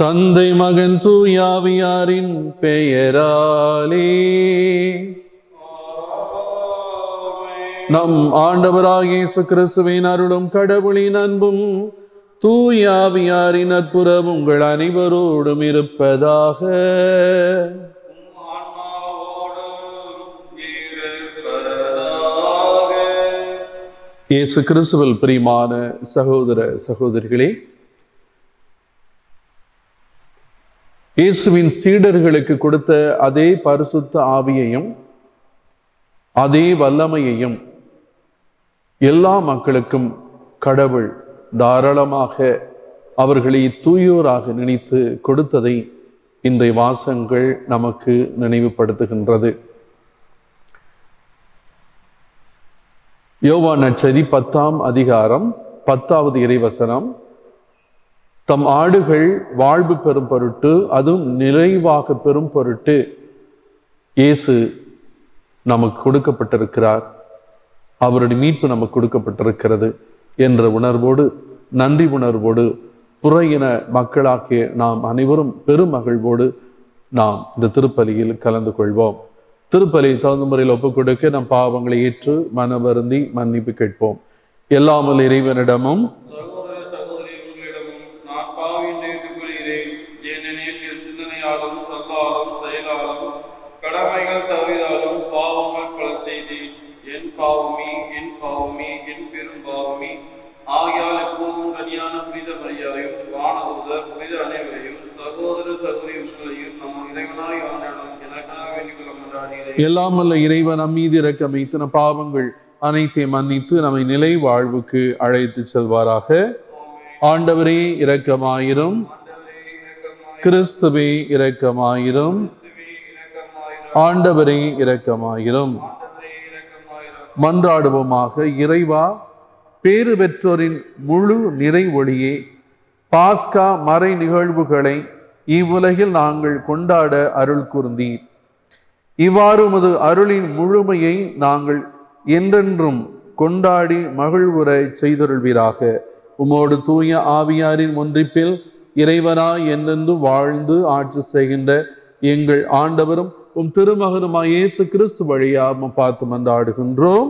தந்தை மகன் தூயாவியாரின் பெயராலே நம் ஆண்டவராகிய இயேசு கிறிஸ்துவின் அருளும் கடவுளின் அன்பும் தூயாவியாரின் அற்புதம் உங்கள் அனைவரோடும் இருப்பதாக இயேசு கிறிஸ்துவில் பிரியமான சகோதர சகோதரிகளே இயேசுவின் சீடர்களுக்கு கொடுத்த அதே பரிசுத்த ஆவியையும் அதே வல்லமையையும் எல்லா மக்களுக்கும் கடவுள் தாராளமாக அவர்களை தூயோராக நினைத்து கொடுத்ததை இன்றைய வாசங்கள் நமக்கு நினைவுபடுத்துகின்றது யோவா நற்செய்தி பத்தாம் அதிகாரம் பத்தாவது இறைவசனம் தம் ஆடுகள் வாழ்வு பெறும் பொருட்டு அதுவும் நிறைவாக பெறும் பொருட்டு இயேசு நமக்கு கொடுக்கப்பட்டிருக்கிறார் அவருடைய மீட்பு நமக்கு கொடுக்கப்பட்டிருக்கிறது என்ற உணர்வோடு நன்றி உணர்வோடு புற இன மக்களாகிய நாம் அனைவரும் பெருமகிழ்வோடு நாம் இந்த திருப்பலியில் கலந்து கொள்வோம் திருப்பலி தகுந்த முறையில் ஒப்புக் கொடுக்க நம் பாவங்களை ஏற்று மன வருந்தி மன்னிப்பு கேட்போம் எல்லாமல் இறைவனிடமும் சகோதர சகோதரி உங்களிடமும் நான் பாவியின் ஏற்றுக்கொள்கிறேன் ஏனெனில் என் சிந்தனையாலும் சொல்லாலும் செயலாலும் கடமைகள் தவிராலும் பாவங்கள் பல செய்தேன் என் பாவமே என் பாவமே என் பெரும் பாவமே ஆகையால் எப்போதும் கனியான புனித மரியாதையும் வானதூதர் புனித அனைவரையும் சகோதர சகோதரி உங்களையும் நம் இறைவனாய் ஆண்டிடம் எனக்காக வேண்டிக் கொள்ள கொண்டாடுகிறேன் எல்லாம் வல்ல இறைவன் நம் மீது இரக்கம் வைத்து நம் பாவங்கள் அனைத்தையும் மன்னித்து நம்மை நிலை வாழ்வுக்கு அழைத்து செல்வாராக ஆண்டவரே இரக்கமாயிரும் ஆண்டவரே இரக்கமாய் கிறிஸ்துவே இரக்கமாயிரும் கிறிஸ்துவே இரக்கமாயிரும் ஆண்டவரே இரக்கமாயிரும் ஆண்டவரே இரக்கமாயிரும் மன்றாடுவோமாக இறைவா பேறு பெற்றோரின் முழு நிறை ஒளியே பாஸ்கா மறை நிகழ்வுகளை இவ்வுலகில் நாங்கள் கொண்டாட அருள் கூர்ந்தீர் இவ்வாறு உமது அருளின் முழுமையை நாங்கள் என்றென்றும் கொண்டாடி மகிழ்வுரை செய்தருள்வீராக உமோடு தூய ஆவியாரின் ஒன்றிப்பில் இறைவனாய் என்றென்றும் வாழ்ந்து ஆட்சி செய்கின்ற எங்கள் ஆண்டவரும் உம் திருமகனுமாய் இயேசு கிறிஸ்து வழியா உம்மை பார்த்து மன்றாடுகின்றோம்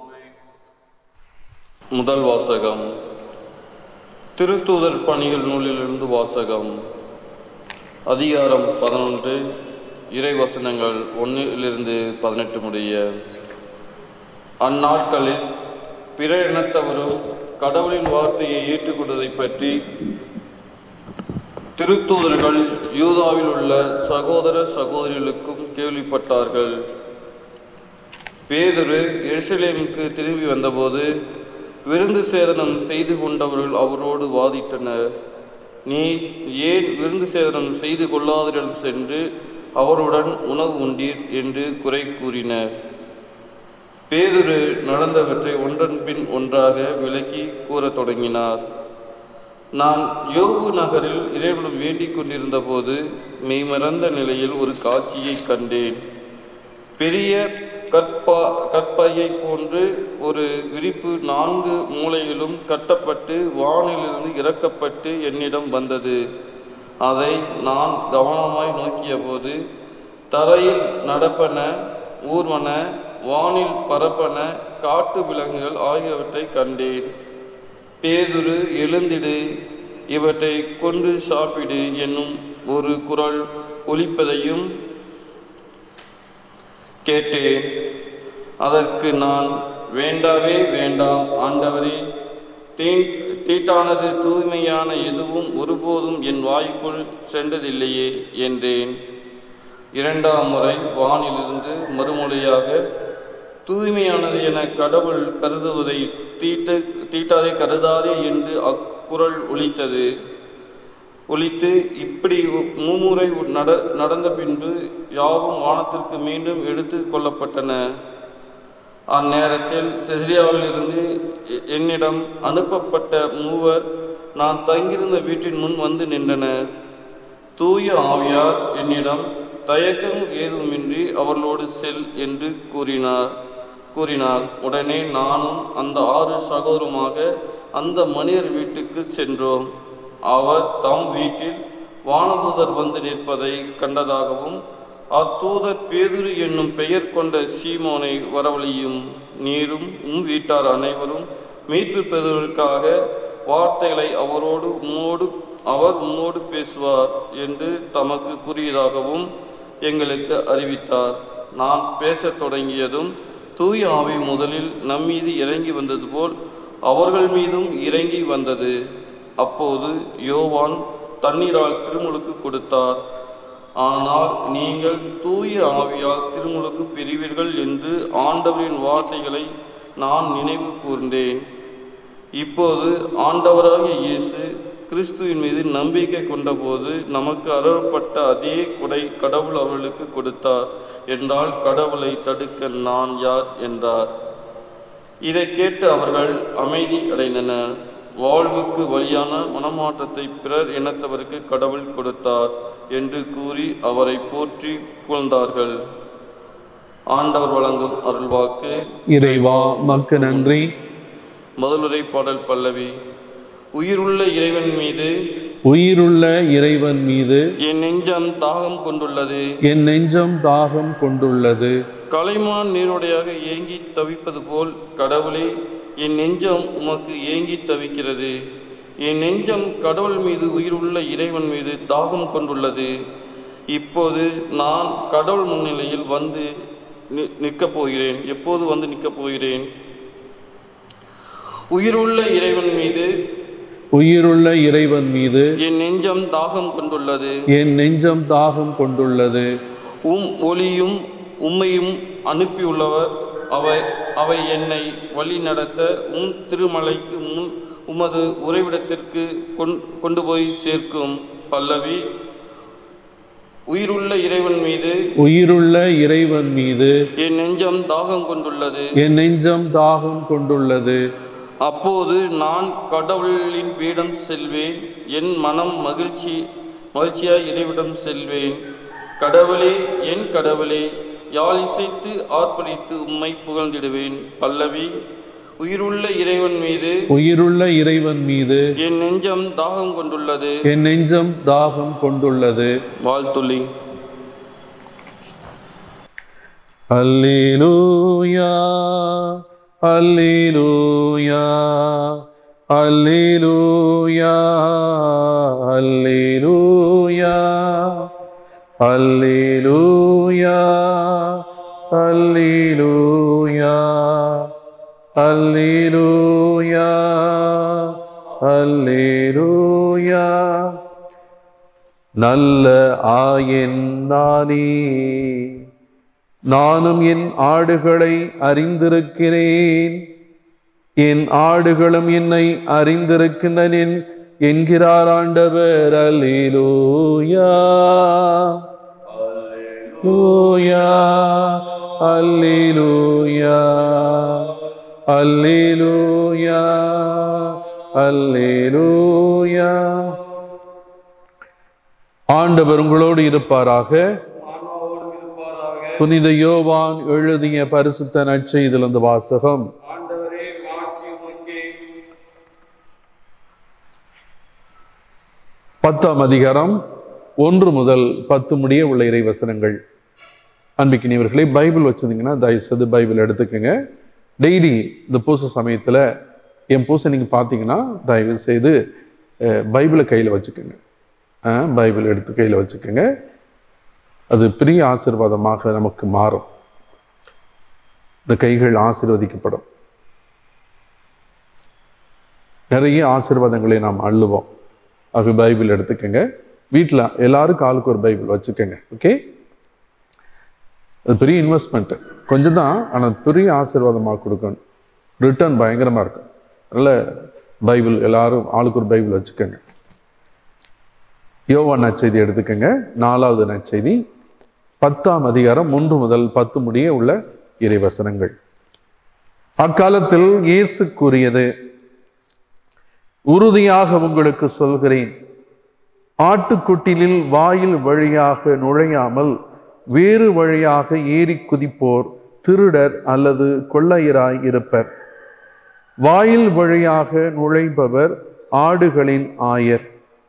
முதல் வாசகம் திருத்தூதர் பணிகள் நூலிலிருந்து வாசகம் அதிகாரம் பதினொன்று இறைவசனங்கள் ஒன்றிலிருந்து பதினெட்டு முடிய அந்நாட்களில் பிற இனத்தவரும் கடவுளின் வார்த்தையை ஏற்றுக்கொண்டதை பற்றி திருத்தூதர்கள் யூதாவில் உள்ள சகோதர சகோதரிகளுக்கும் கேள்விப்பட்டார்கள் பேதுரு எருசலேமுக்கு திரும்பி வந்தபோது விருந்து சேதனம் செய்து கொண்டவர்கள் அவரோடு வாதிட்டனர் நீ ஏன் விருந்து சேதனம் செய்து கொள்ளாதரிடம் சென்று அவருடன் உணவு உண்டீர் என்று குறை கூறினர் பேதுரு நடந்தவற்றை ஒன்றன் பின் ஒன்றாக விளக்கி கூறத் தொடங்கினார் நான் யோகு நகரில் இறைவனம் வேண்டிக் கொண்டிருந்த போது மெய்மறந்த நிலையில் ஒரு காட்சியை கண்டேன் பெரிய கற்பா கற்பையை போன்று ஒரு விரிப்பு நான்கு மூலையிலும் கட்டப்பட்டு வானிலிருந்து இறக்கப்பட்டு என்னிடம் வந்தது அதை நான் கவனமாய் நோக்கியபோது தரையில் நடப்பன ஊர்வன வானில் பரப்பன காட்டு விலங்குகள் ஆகியவற்றை கண்டேன் பேதுரு எழுந்திடு இவற்றை கொண்டு சாப்பிடு என்னும் ஒரு குரல் ஒலிப்பதையும் கேட்டேன் அதற்கு நான் வேண்டாவே வேண்டாம் ஆண்டவரே தீ- தீட்டானது தூய்மையான எதுவும் ஒருபோதும் என் வாய்க்குள் சென்றதில்லையே என்றேன் இரண்டாம் முறை வானிலிருந்து மறுமொழியாக தூய்மையானது என கடவுள் கருதுவதை தீட்டு தீட்டாதே கருதாதே என்று அக்குரல் ஒலித்தது ஒலித்து இப்படி மூமுறை நட நடந்த பின்பு யாவும் வானத்திற்கு மீண்டும் எடுத்து கொள்ளப்பட்டன அந்நேரத்தில் செசிரியாவில் இருந்து எ- என்னிடம் அனுப்பப்பட்ட மூவர் நான் தங்கியிருந்த வீட்டின் முன் வந்து நின்றனர் தூய ஆவியார் என்னிடம் தயக்கம் ஏதுமின்றி அவர்களோடு செல் என்று கூறினார் கூறினார் உடனே நானும் அந்த ஆறு சகோதரமாக அந்த மனிதர் வீட்டுக்கு சென்றோம் அவர் தம் வீட்டில் வானதூதர் வந்து நிற்பதை கண்டதாகவும் அத்தூதர் பேதுரு என்னும் பெயர் கொண்ட சீமோனை வரவழையும் நீரும் உம் வீட்டார் அனைவரும் மீட்பு பெறுவதற்காக வார்த்தைகளை அவரோடு உம்மோடு அவர் உம்மோடு பேசுவார் என்று தமக்கு கூறியதாகவும் எங்களுக்கு அறிவித்தார் நான் பேசத் தொடங்கியதும் தூய ஆவி முதலில் நம்மீது இறங்கி வந்தது போல் அவர்கள் மீதும் இறங்கி வந்தது அப்போது யோவான் தண்ணீரால் திருமுழுக்கு கொடுத்தார் ஆனால் நீங்கள் தூய ஆவியால் திருமுழுக்கு பெறுவீர்கள் என்று ஆண்டவரின் வார்த்தைகளை நான் நினைவு கூர்ந்தேன் இப்போது ஆண்டவராகிய இயேசு கிறிஸ்துவின் மீது நம்பிக்கை கொண்டபோது நமக்கு அருளப்பட்ட அதே கொடை கடவுள் அவர்களுக்கு கொடுத்தார் என்றால் கடவுளை தடுக்க நான் யார் என்றார் இதை கேட்டு அவர்கள் அமைதி அடைந்தனர் வாழ்வுக்கு வழியான மனமாற்றத்தை பிறர் இனத்தவருக்கு கடவுள் கொடுத்தார் என்று கூறி அவரை போற்றி புகழ்ந்தார்கள் ஆண்டவர் வழங்கும் அருள்வாக்கு இறைவா மக்கு நன்றி முதலுரை பாடல் பல்லவி உயிருள்ள இறைவன் மீது உயிருள்ள இறைவன் மீது என் நெஞ்சம் தாகம் கொண்டுள்ளது என் நெஞ்சம் தாகம் கொண்டுள்ளது கலைமான் நீரோடையாக ஏங்கி தவிப்பது போல் கடவுளே என் நெஞ்சம் உமக்கு ஏங்கி தவிக்கிறது என் நெஞ்சம் கடவுள் மீது உயிருள்ள இறைவன் மீது தாகம் கொண்டுள்ளது இப்போது நான் கடவுள் முன்னிலையில் வந்து நி- நிற்கப் போகிறேன் எப்போது வந்து நிற்கப் போகிறேன் உயிருள்ள இறைவன் மீது உயிருள்ள இறைவன் மீது என் நெஞ்சம் தாகம் கொண்டுள்ளது என் நெஞ்சம் தாகம் கொண்டுள்ளது உம் ஒளியும் உம்மையும் அனுப்பியுள்ளவர் அவை அவை என்னை வழி நடத்த உம் திருமலைக்கு முன் உமது உறைவிடத்திற்கு கொண் கொண்டு போய் சேர்க்கும் பல்லவி உயிருள்ள இறைவன் மீது உயிருள்ள இறைவன் மீது என் நெஞ்சம் தாகம் கொண்டுள்ளது என் நெஞ்சம் தாகம் கொண்டுள்ளது அப்போது நான் கடவுளின் பீடம் செல்வேன் என் மனம் மகிழ்ச்சி மகிழ்ச்சியாய் இறைவிடம் செல்வேன் கடவுளே என் கடவுளே யாழ் இசைத்து ஆர்ப்பரித்து உம்மை புகழ்ந்திடுவேன் பல்லவி உயிருள்ள இறைவன் மீது உயிருள்ள இறைவன் மீது என் நெஞ்சம் தாகம் கொண்டுள்ளது என் நெஞ்சம் தாகம் கொண்டுள்ளது வாழ்த்துள்ளி அல்லேலூயா அல்லேலூயா அல்லேலூயா அல்லேலூயா அல்லேலூயா அல்லேலூயா அல்லேலூயா அல்லேலூயா நல்ல ஆயன் நானே நானும் என் ஆடுகளை அறிந்திருக்கிறேன் என் ஆடுகளும் என்னை அறிந்திருக்கின்றன என்கிறார் ஆண்டவர் அல்லேலூயா லூயா அல்லேலூயா அல்லேலூயா அல்லேலூயா ஆண்டவர் உங்களோடு இருப்பாராக புனித யோவான் எழுதிய பரிசுத்த நற்செய்திலிருந்து வாசகம் ஆண்டவரே மாட்சி உமக்கே பத்தாம் அதிகாரம் ஒன்று முதல் பத்து முடிய உள்ள இறைவசனங்கள் அன்பிக்கினியவர்களே பைபிள் வச்சிருந்தீங்கன்னா தயவு செய்து பைபிள் எடுத்துக்கோங்க டெய்லி இந்த பூச சமயத்துல என் பூசை நீங்க பார்த்தீங்கன்னா தயவு செய்து அஹ், பைபிளை கையில் வச்சுக்கோங்க அஹ், பைபிள் எடுத்து கையில் வச்சுக்கோங்க அது பெரிய ஆசீர்வாதமாக நமக்கு மாறும் இந்த கைகள் ஆசீர்வதிக்கப்படும் நிறைய ஆசீர்வாதங்களை நாம் அள்ளுவோம் ஆக பைபிள் எடுத்துக்கோங்க வீட்டில் எல்லாரும் காலுக்கு ஒரு பைபிள் வச்சுக்கோங்க ஓகே அது பெரிய இன்வெஸ்ட்மெண்ட் கொஞ்சம் தான் ஆனால் பெரிய ஆசீர்வாதமாக கொடுக்கணும் ரிட்டர்ன் பயங்கரமாக இருக்கும் அதனால் பைபிள் எல்லாரும் ஆளுக்கு ஒரு பைபிள் வச்சுக்கோங்க யோவா நற்செய்தி எடுத்துக்கோங்க நாலாவது நற்செய்தி பத்தாம் அதிகாரம் ஒன்று முதல் பத்து முடிய உள்ள இறைவசனங்கள் அக்காலத்தில் இயேசு கூறியது உறுதியாக உங்களுக்கு சொல்கிறேன் ஆட்டுக்குட்டிலில் வாயில் வழியாக நுழையாமல் வேறு வழியாக ஏறி குதிப்போர் திருடர் அல்லது கொள்ளையராய் இருப்பர் வாயில் வழியாக நுழைபவர் ஆடுகளின் ஆயர்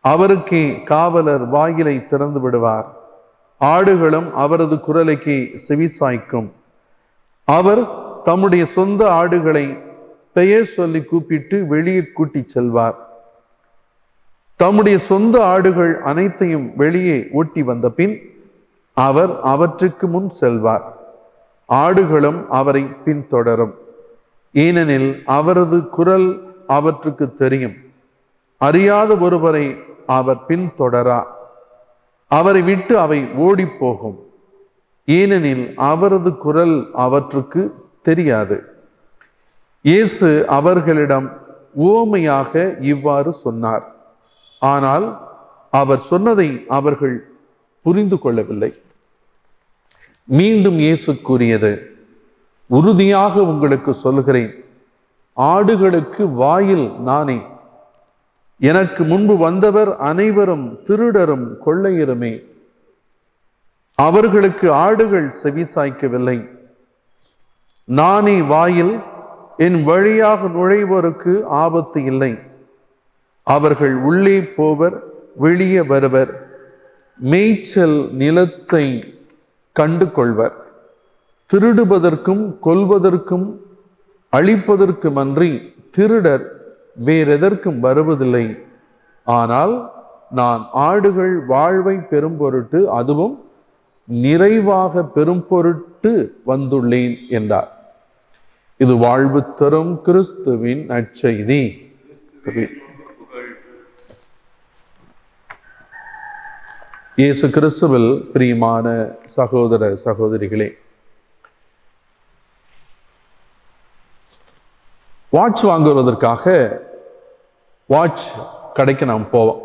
அவருக்கே காவலர் வாயிலை திறந்து விடுவார் ஆடுகளும் அவரது குரலுக்கு செவிசாய்க்கும் அவர் தம்முடைய சொந்த ஆடுகளை பெயர் சொல்லி கூப்பிட்டு வெளியே கூட்டிச் செல்வார் தம்முடைய சொந்த ஆடுகள் அனைத்தையும் வெளியே ஓட்டி வந்த பின் அவர் அவற்றுக்கு முன் செல்வார் ஆடுகளும் அவரை பின்தொடரும் ஏனெனில் அவரது குரல் அவற்றுக்கு தெரியும் அறியாத ஒருவரை அவர் பின்தொடரா அவரை விட்டு அவை ஓடிப் போகும் ஏனெனில் அவரது குரல் அவற்றுக்கு தெரியாது இயேசு அவர்களிடம் உவமையாக இவ்வாறு சொன்னார் ஆனால் அவர் சொன்னதை அவர்கள் புரிந்து கொள்ளவில்லை மீண்டும் இயேசு கூறியது உறுதியாக உங்களுக்கு சொல்கிறேன் ஆடுகளுக்கு வாயில் நானே எனக்கு முன்பு வந்தவர் அனைவரும் திருடரும் கொள்ளையருமே அவர்களுக்கு ஆடுகள் செவிசாய்க்கவில்லை நானே வாயில் என் வழியாக நுழைவோருக்கு ஆபத்து இல்லை அவர்கள் உள்ளே போவர் வெளியே வருவர் மேய்ச்சல் நிலத்தை கண்டு கொள்வர் திருடுவதற்கும் கொல்வதற்கும் அழிப்பதற்குமன்றி திருடர் வேறெதற்கும் வருவதில்லை ஆனால் நான் ஆடுகள் வாழ்வை பெரும் பொருட்டு அதுவும் நிறைவாக பெரும் பொருட்டு வந்துள்ளேன் என்றார் இது வாழ்வு தரும் கிறிஸ்துவின் நற்செய்தி இயேசு கிறிஸ்துவில் பிரியமான சகோதர சகோதரிகளே வாட்ச் வாங்குவதற்காக வாட்ச் கடைக்கு நாம் போவோம்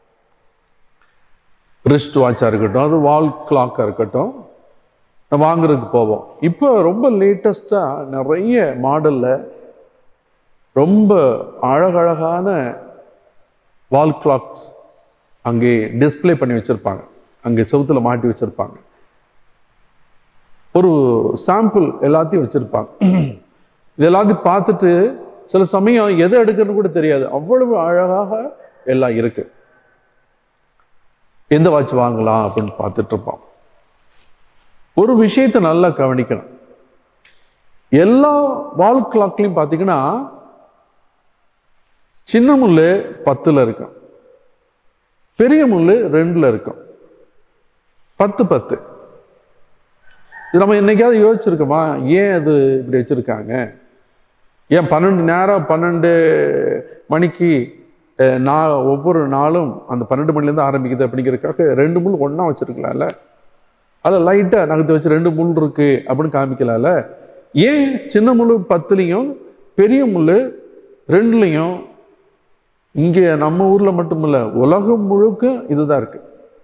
ரிஸ்ட் வாட்சாக இருக்கட்டும் அது வால் கிளாக்காக இருக்கட்டும் நம்ம வாங்குறதுக்கு போவோம் இப்போ ரொம்ப லேட்டஸ்டாக நிறைய மாடலில் ரொம்ப அழகழகான வால் கிளாக்ஸ் அங்கே டிஸ்ப்ளே பண்ணி வச்சுருப்பாங்க அங்கே செவுத்துல மாட்டி வச்சுருப்பாங்க ஒரு சாம்பிள் எல்லாத்தையும் வச்சுருப்பாங்க இது எல்லாத்தையும் பார்த்துட்டு சில சமயம் எதை எடுக்கிறதுன்னு கூட தெரியாது அவ்வளவு அழகாக எல்லாம் இருக்கு எந்த வாட்ச் வாங்கலாம் அப்படின்னு பார்த்துட்டு இருப்போம் ஒரு விஷயத்தை நல்லா கவனிக்கணும் எல்லா வால் கிளாக்லையும் பார்த்தீங்கன்னா சின்ன முள்ளு பத்துல இருக்கும் பெரிய முள்ளு ரெண்டுல இருக்கும் பத்து பத்து இது நம்ம என்னைக்காவது யோசிச்சிருக்கோமா ஏன் அது இப்படி வச்சிருக்காங்க ஏன் பன்னெண்டு நேரம் பன்னெண்டு மணிக்கு அஹ், நான் ஒவ்வொரு நாளும் அந்த பன்னெண்டு மணிலேருந்து ஆரம்பிக்குது அப்படிங்கிறதுக்காக ரெண்டு முள் ஒன்றா வச்சிருக்கலாம்ல அதில் லைட்டாக நகர்த்தி வச்சு ரெண்டு முள் இருக்கு அப்படின்னு காமிக்கலாம்ல ஏன் சின்ன முள் பத்துலேயும் பெரிய முள் ரெண்டுலேயும் இங்கே நம்ம ஊர்ல மட்டும் இல்ல உலகம் முழுக்க இதுதான் இருக்கு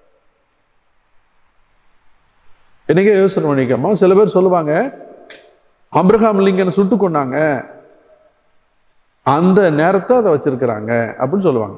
என்னைக்கே யோசனை பண்ணிக்கமா சில பேர் சொல்லுவாங்க அப்ரஹாம் லிங்கனை சுட்டு கொண்டாங்க அந்த நேரத்தை அதை வச்சிருக்கிறாங்க அப்படின்னு சொல்லுவாங்க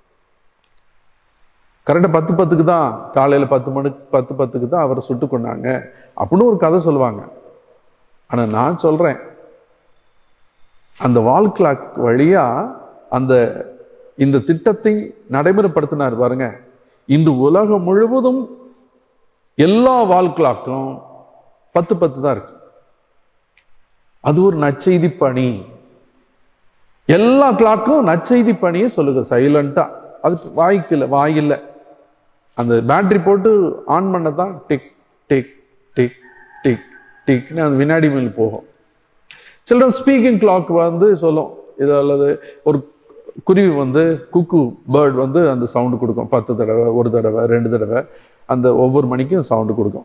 கரெக்டாக பத்து பத்துக்கு தான் காலையில் பத்து மணிக்கு பத்து பத்துக்கு தான் அவரை சுட்டு கொண்டாங்க அப்படின்னு ஒரு கதை சொல்லுவாங்க ஆனா நான் சொல்றேன் அந்த வால் கிளாக் வழியா அந்த இந்த திட்டத்தை நடைமுறைப்படுத்தினார் பாருங்க இன்று உலகம் முழுவதும் எல்லா வால் கிளாக்கும் பத்து பத்து தான் இருக்கு அது ஒரு நற்செய்தி பணி எல்லா கிளாக்கும் நற்செய்தி பணியை சொல்லுங்க சைலண்டா அது வாய்க்கில்ல வாயில்ல அந்த பேட்டரி போட்டு ஆன் பண்ண தான் டிக் டிக் டிக் டிக் டிக்னு அந்த வினாடி மேல் போகும் சில ஸ்பீக்கிங் கிளாக் வந்து சொல்லும் இது அல்லது ஒரு குருவி வந்து குக்கு பேர்ட் வந்து அந்த சவுண்டு கொடுக்கும் பத்து தடவை ஒரு தடவை ரெண்டு தடவை அந்த ஒவ்வொரு மணிக்கும் சவுண்டு கொடுக்கும்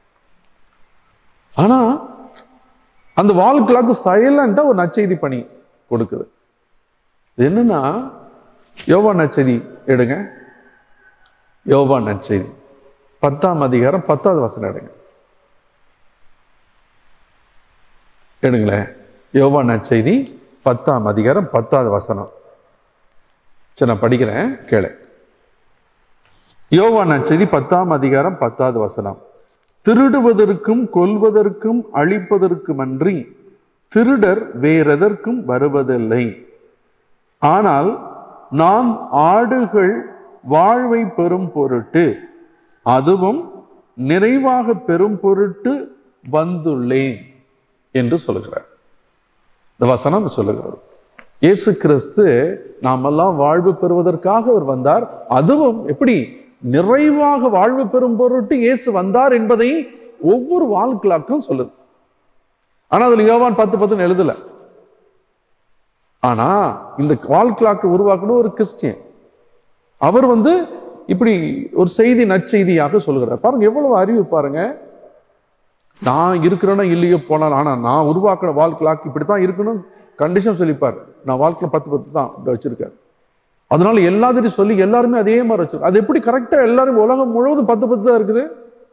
ஆனா அந்த வால் கிளாக் சைலண்டா ஒரு நற்செய்தி பணி கொடுக்குது இது என்னன்னா யோவா நற்செய்தி எடுங்க யோவா நற்செய்தி பத்தாம் அதிகாரம் பத்தாவது வசனம் எடுங்க எடுங்களேன் யோவா நற்செய்தி பத்தாம் அதிகாரம் பத்தாவது வசனம் சரி நான் படிக்கிறேன் கேளு யோவா நற்செய்தி பத்தாம் அதிகாரம் பத்தாவது வசனம் திருடுவதற்கும் கொல்வதற்கும் அழிப்பதற்குமன்றி திருடர் வேறெதற்கும் வருவதில்லை ஆனால் நான் ஆடுகள் வாழ்வை பெறும் பொருட்டு அதுவும் நிறைவாக பெறும் பொருட்டு வந்துள்ளேன் என்று சொல்லுகிறார் இந்த வசனம் சொல்லுகிறார் இயேசு கிறிஸ்து நாமெல்லாம் வாழ்வு பெறுவதற்காக அவர் வந்தார் அதுவும் எப்படி நிறைவாக வாழ்வு பெறும் பொருட்டு இயேசு வந்தார் என்பதை ஒவ்வொரு வாழ்க்கலாக்கும் சொல்லுது ஆனா அதுல யோவான் பத்து பத்துன்னு எழுதல ஆனா இந்த வாழ்க்கலாக்கு உருவாக்கணும் ஒரு கிறிஸ்டியன் அவர் வந்து இப்படி ஒரு செய்தி நற்செய்தியாக சொல்கிறார் பாருங்க எவ்வளவு அறிவு பாருங்க நான் இருக்கிறேனோ இல்லையோ போனால் ஆனா நான் உருவாக்குற வாழ்க்கலாக்கு இப்படித்தான் இருக்கணும் கண்டிஷன் சொல்லிப்பார் நான் வாழ்க்கையில பத்து பத்து தான் இப்படி வச்சிருக்காரு அதனால எல்லாத்தையும் சொல்லி எல்லாருமே அதே மாதிரி வச்சிருக்காரு அது எப்படி கரெக்டா எல்லாரும் உலகம் முழுவதும் பத்து பத்து தான் இருக்குது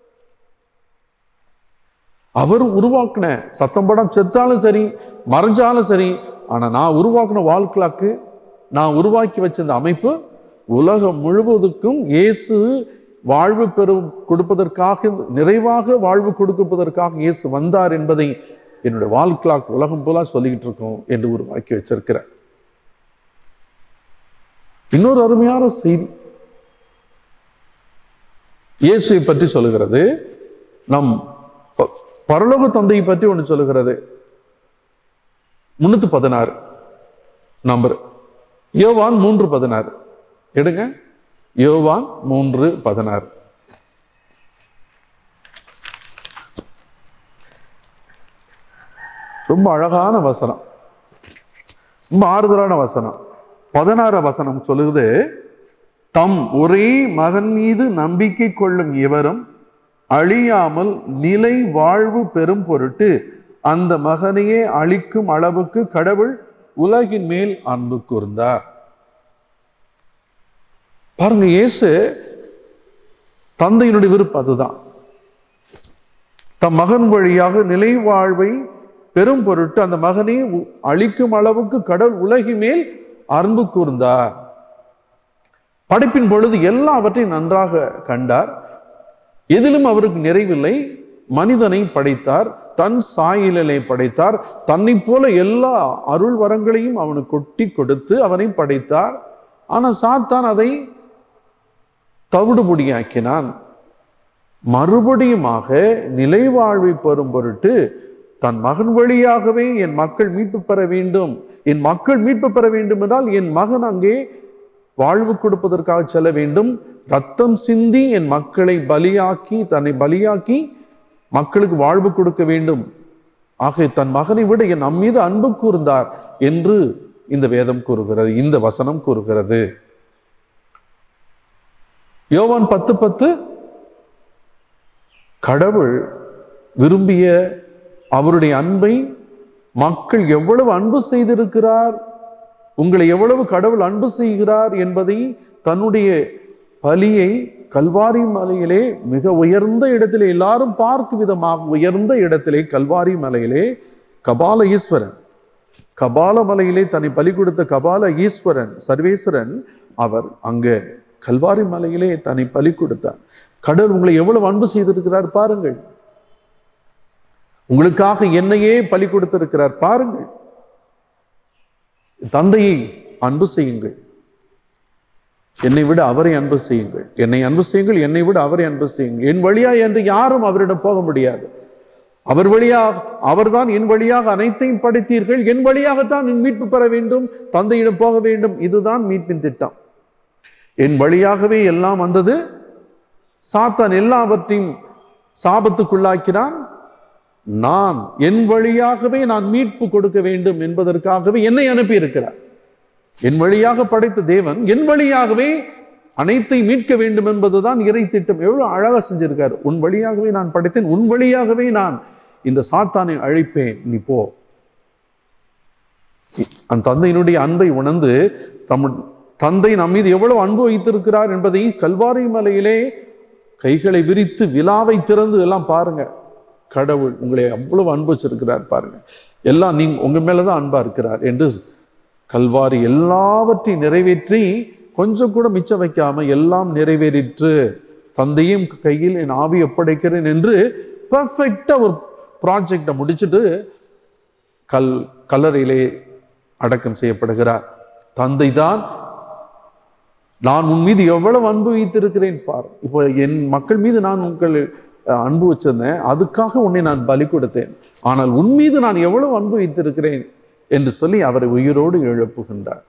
அவர் உருவாக்குன சத்தம் படம் செத்தாலும் சரி மறைஞ்சாலும் சரி ஆனா நான் உருவாக்குன வாழ்க்கலாக்கு நான் உருவாக்கி வச்ச இந்த அமைப்பு உலகம் முழுவதுக்கும் இயேசு வாழ்வு பெறும் கொடுப்பதற்காக நிறைவாக வாழ்வு கொடுப்பதற்காக இயேசு வந்தார் என்பதை என்னுடைய வாழ்க்கலாக் உலகம் போல சொல்லிக்கிட்டு இருக்கோம் என்று உருவாக்கி வச்சிருக்கிறார் இன்னொரு அருமையான செய்தி இயேசுவை பற்றி சொல்லுகிறது நம் ப- பரலோக தந்தையை பற்றி ஒன்று சொல்லுகிறது முன்னூத்தி பதினாறு நம்பர் யோவான் மூன்று பதினாறு எடுங்க யோவான் மூன்று பதினாறு ரொம்ப அழகான வசனம் ரொம்ப ஆறுதலான வசனம் பதினாறு வசனம் சொல்லுது தம் ஒரே மகன் மீது நம்பிக்கை கொள்ளும் எவரும் அழியாமல் நிலை வாழ்வு பெறும் பொருட்டு அந்த மகனையே அழிக்கும் அளவுக்கு கடவுள் உலகின் மேல் அன்பு கூர்ந்தார் பாருங்க இயேசு தந்தையினுடைய விருப்பம் அதுதான் தம் மகன் வழியாக நிலை வாழ்வை பெரும் பொருட்டு அந்த மகனை உ- அழிக்கும் அளவுக்கு கடவுள் உலகின் மேல் அன்பு கூர்ந்தார் படைப்பின் பொழுது எல்லாவற்றையும் நன்றாக கண்டார் எதிலும் அவருக்கு நிறைவில்லை மனிதனை படைத்தார் தன் சாயலிலே படைத்தார் தன்னை போல எல்லா அருள் வரங்களையும் அவனுக்கு கொட்டி கொடுத்து அவனை படைத்தார் ஆனா சாத்தான் அதை தவிடுபொடியாக்கினான் மறுபடியுமாக நிலை வாழ்வை பெறும் பொருட்டு தன் மகன் வழியாகவே என் மக்கள் மீட்பு பெற வேண்டும் என் மக்கள் மீட்பு பெற வேண்டும் என்றால் என் மகன் அங்கே வாழ்வு கொடுப்பதற்காக செல்ல வேண்டும் ரத்தம் சிந்தி என் மக்களை பலியாக்கி தன்னை பலியாக்கி மக்களுக்கு வாழ்வு கொடுக்க வேண்டும் ஆக தன் மகனை விட என் நம் மீது அன்பு கூர்ந்தார் என்று இந்த வேதம் கூறுகிறது இந்த வசனம் கூறுகிறது யோவான் பத்து பத்து கடவுள் விரும்பிய அவருடைய அன்பை மக்கள் எவ்வளவு அன்பு செய்திருக்கிறார் உங்களை எவ்வளவு கடவுள் அன்பு செய்கிறார் என்பதை தன்னுடைய பலியை கல்வாரி மலையிலே மிக உயர்ந்த இடத்திலே எல்லாரும் பார்க்கும் விதமாக உயர்ந்த இடத்திலே கல்வாரி மலையிலே கபால ஈஸ்வரன் கபால மலையிலே தன்னை பலி கொடுத்த கபால ஈஸ்வரன் சர்வேஸ்வரன் அவர் அங்க கல்வாரி மலையிலே தன்னை பலி கொடுத்தார் கடவுள் உங்களை எவ்வளவு அன்பு செய்திருக்கிறார் பாருங்கள் உங்களுக்காக என்னையே பலி கொடுத்திருக்கிறார் பாருங்கள் தந்தையை அன்பு செய்யுங்கள் என்னை விட அவரை அன்பு செய்யுங்கள் என்னை அன்பு செய்யுங்கள் என்னை விட அவரை அன்பு செய்யுங்கள் என் வழியா என்று யாரும் அவரிடம் போக முடியாது அவர் வழியாக அவர்தான் என் வழியாக அனைத்தையும் படைத்தீர்கள் என் வழியாகத்தான் நீ மீட்பு பெற வேண்டும் தந்தையிடம் போக வேண்டும் இதுதான் மீட்பின் திட்டம் என் வழியாகவே எல்லாம் வந்தது சாத்தான் எல்லாவற்றையும் சாபத்துக்குள்ளாக்கினான் நான் என் வழியாகவே நான் மீட்பு கொடுக்க வேண்டும் என்பதற்காகவே என்னை அனுப்பி இருக்கிறார் என் வழியாக படைத்த தேவன் என் வழியாகவே அனைத்தை மீட்க வேண்டும் என்பதுதான் இறை திட்டம் எவ்வளவு அழகா செஞ்சிருக்காரு உன் வழியாகவே நான் படைத்தேன் உன் வழியாகவே நான் இந்த சாத்தானை அழைப்பேன் நீ போ அந்த தந்தையினுடைய அன்பை உணர்ந்து தம் தந்தை நம் மீது எவ்வளவு அன்பு வைத்திருக்கிறார் என்பதை கல்வாரி மலையிலே கைகளை விரித்து விழாவை திறந்து எல்லாம் பாருங்க கடவுள் உங்களை அவ்வளவு அன்பு வச்சிருக்கிறார் பாருங்க எல்லாம் நீங்க உங்க மேலதான் அன்பா இருக்கிறார் என்று கல்வாரி எல்லாவற்றையும் நிறைவேற்றி கொஞ்சம் கூட மிச்சம் வைக்காம எல்லாம் நிறைவேறிற்று தந்தையும் கையில் என் ஆவி ஒப்படைக்கிறேன் என்று பர்ஃபெக்டா ஒரு ப்ராஜெக்டை முடிச்சுட்டு கல் கல்லறையிலே அடக்கம் செய்யப்படுகிறார் தந்தை தான் நான் உன் மீது எவ்வளவு அன்பு வைத்திருக்கிறேன் பார் இப்போ என் மக்கள் மீது நான் உங்கள் அஹ், அன்பு வச்சிருந்தேன் அதுக்காக உன்னை நான் பலி கொடுத்தேன் ஆனால் உன் மீது நான் எவ்வளவு அன்பு வைத்திருக்கிறேன் என்று சொல்லி அவரை உயிரோடு எழுப்புகின்றார்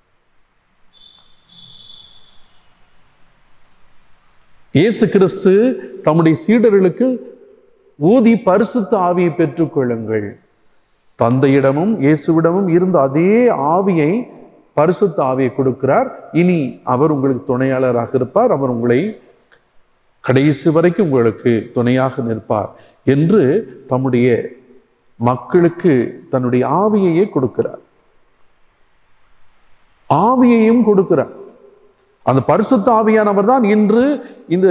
இயேசு கிறிஸ்து தம்முடைய சீடர்களுக்கு ஊதி பரிசுத்த ஆவியை பெற்றுக்கொள்ளுங்கள் தந்தையிடமும் இயேசுவிடமும் இருந்த அதே ஆவியை பரிசுத்த ஆவியை கொடுக்கிறார் இனி அவர் உங்களுக்கு துணையாளராக இருப்பார் அவர் உங்களை கடைசி வரைக்கும் உங்களுக்கு துணையாக நிற்பார் என்று தம்முடைய மக்களுக்கு தன்னுடைய ஆவியையே கொடுக்கிறார் ஆவியையும் கொடுக்கிறார் அந்த பரிசுத்த ஆவியானவர் தான் இன்று இந்த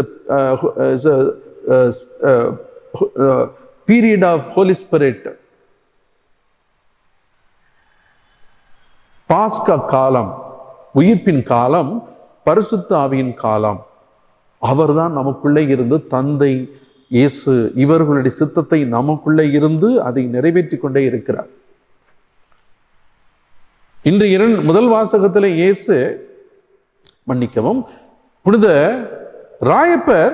பீரியட் ஆஃப் ஹோலி ஸ்பிரிட் பாஸ்கா காலம் உயிர்ப்பின் காலம் பரிசுத்த ஆவியின் காலம் அவர்தான் நமக்குள்ளே இருந்து தந்தை இயேசு இவர்களுடைய சித்தத்தை நமக்குள்ளே இருந்து அதை நிறைவேற்றி கொண்டே இருக்கிறார் இன்று இரண்டு முதல் வாசகத்தில் இயேசு மன்னிக்கவும் புனித ராயப்பர்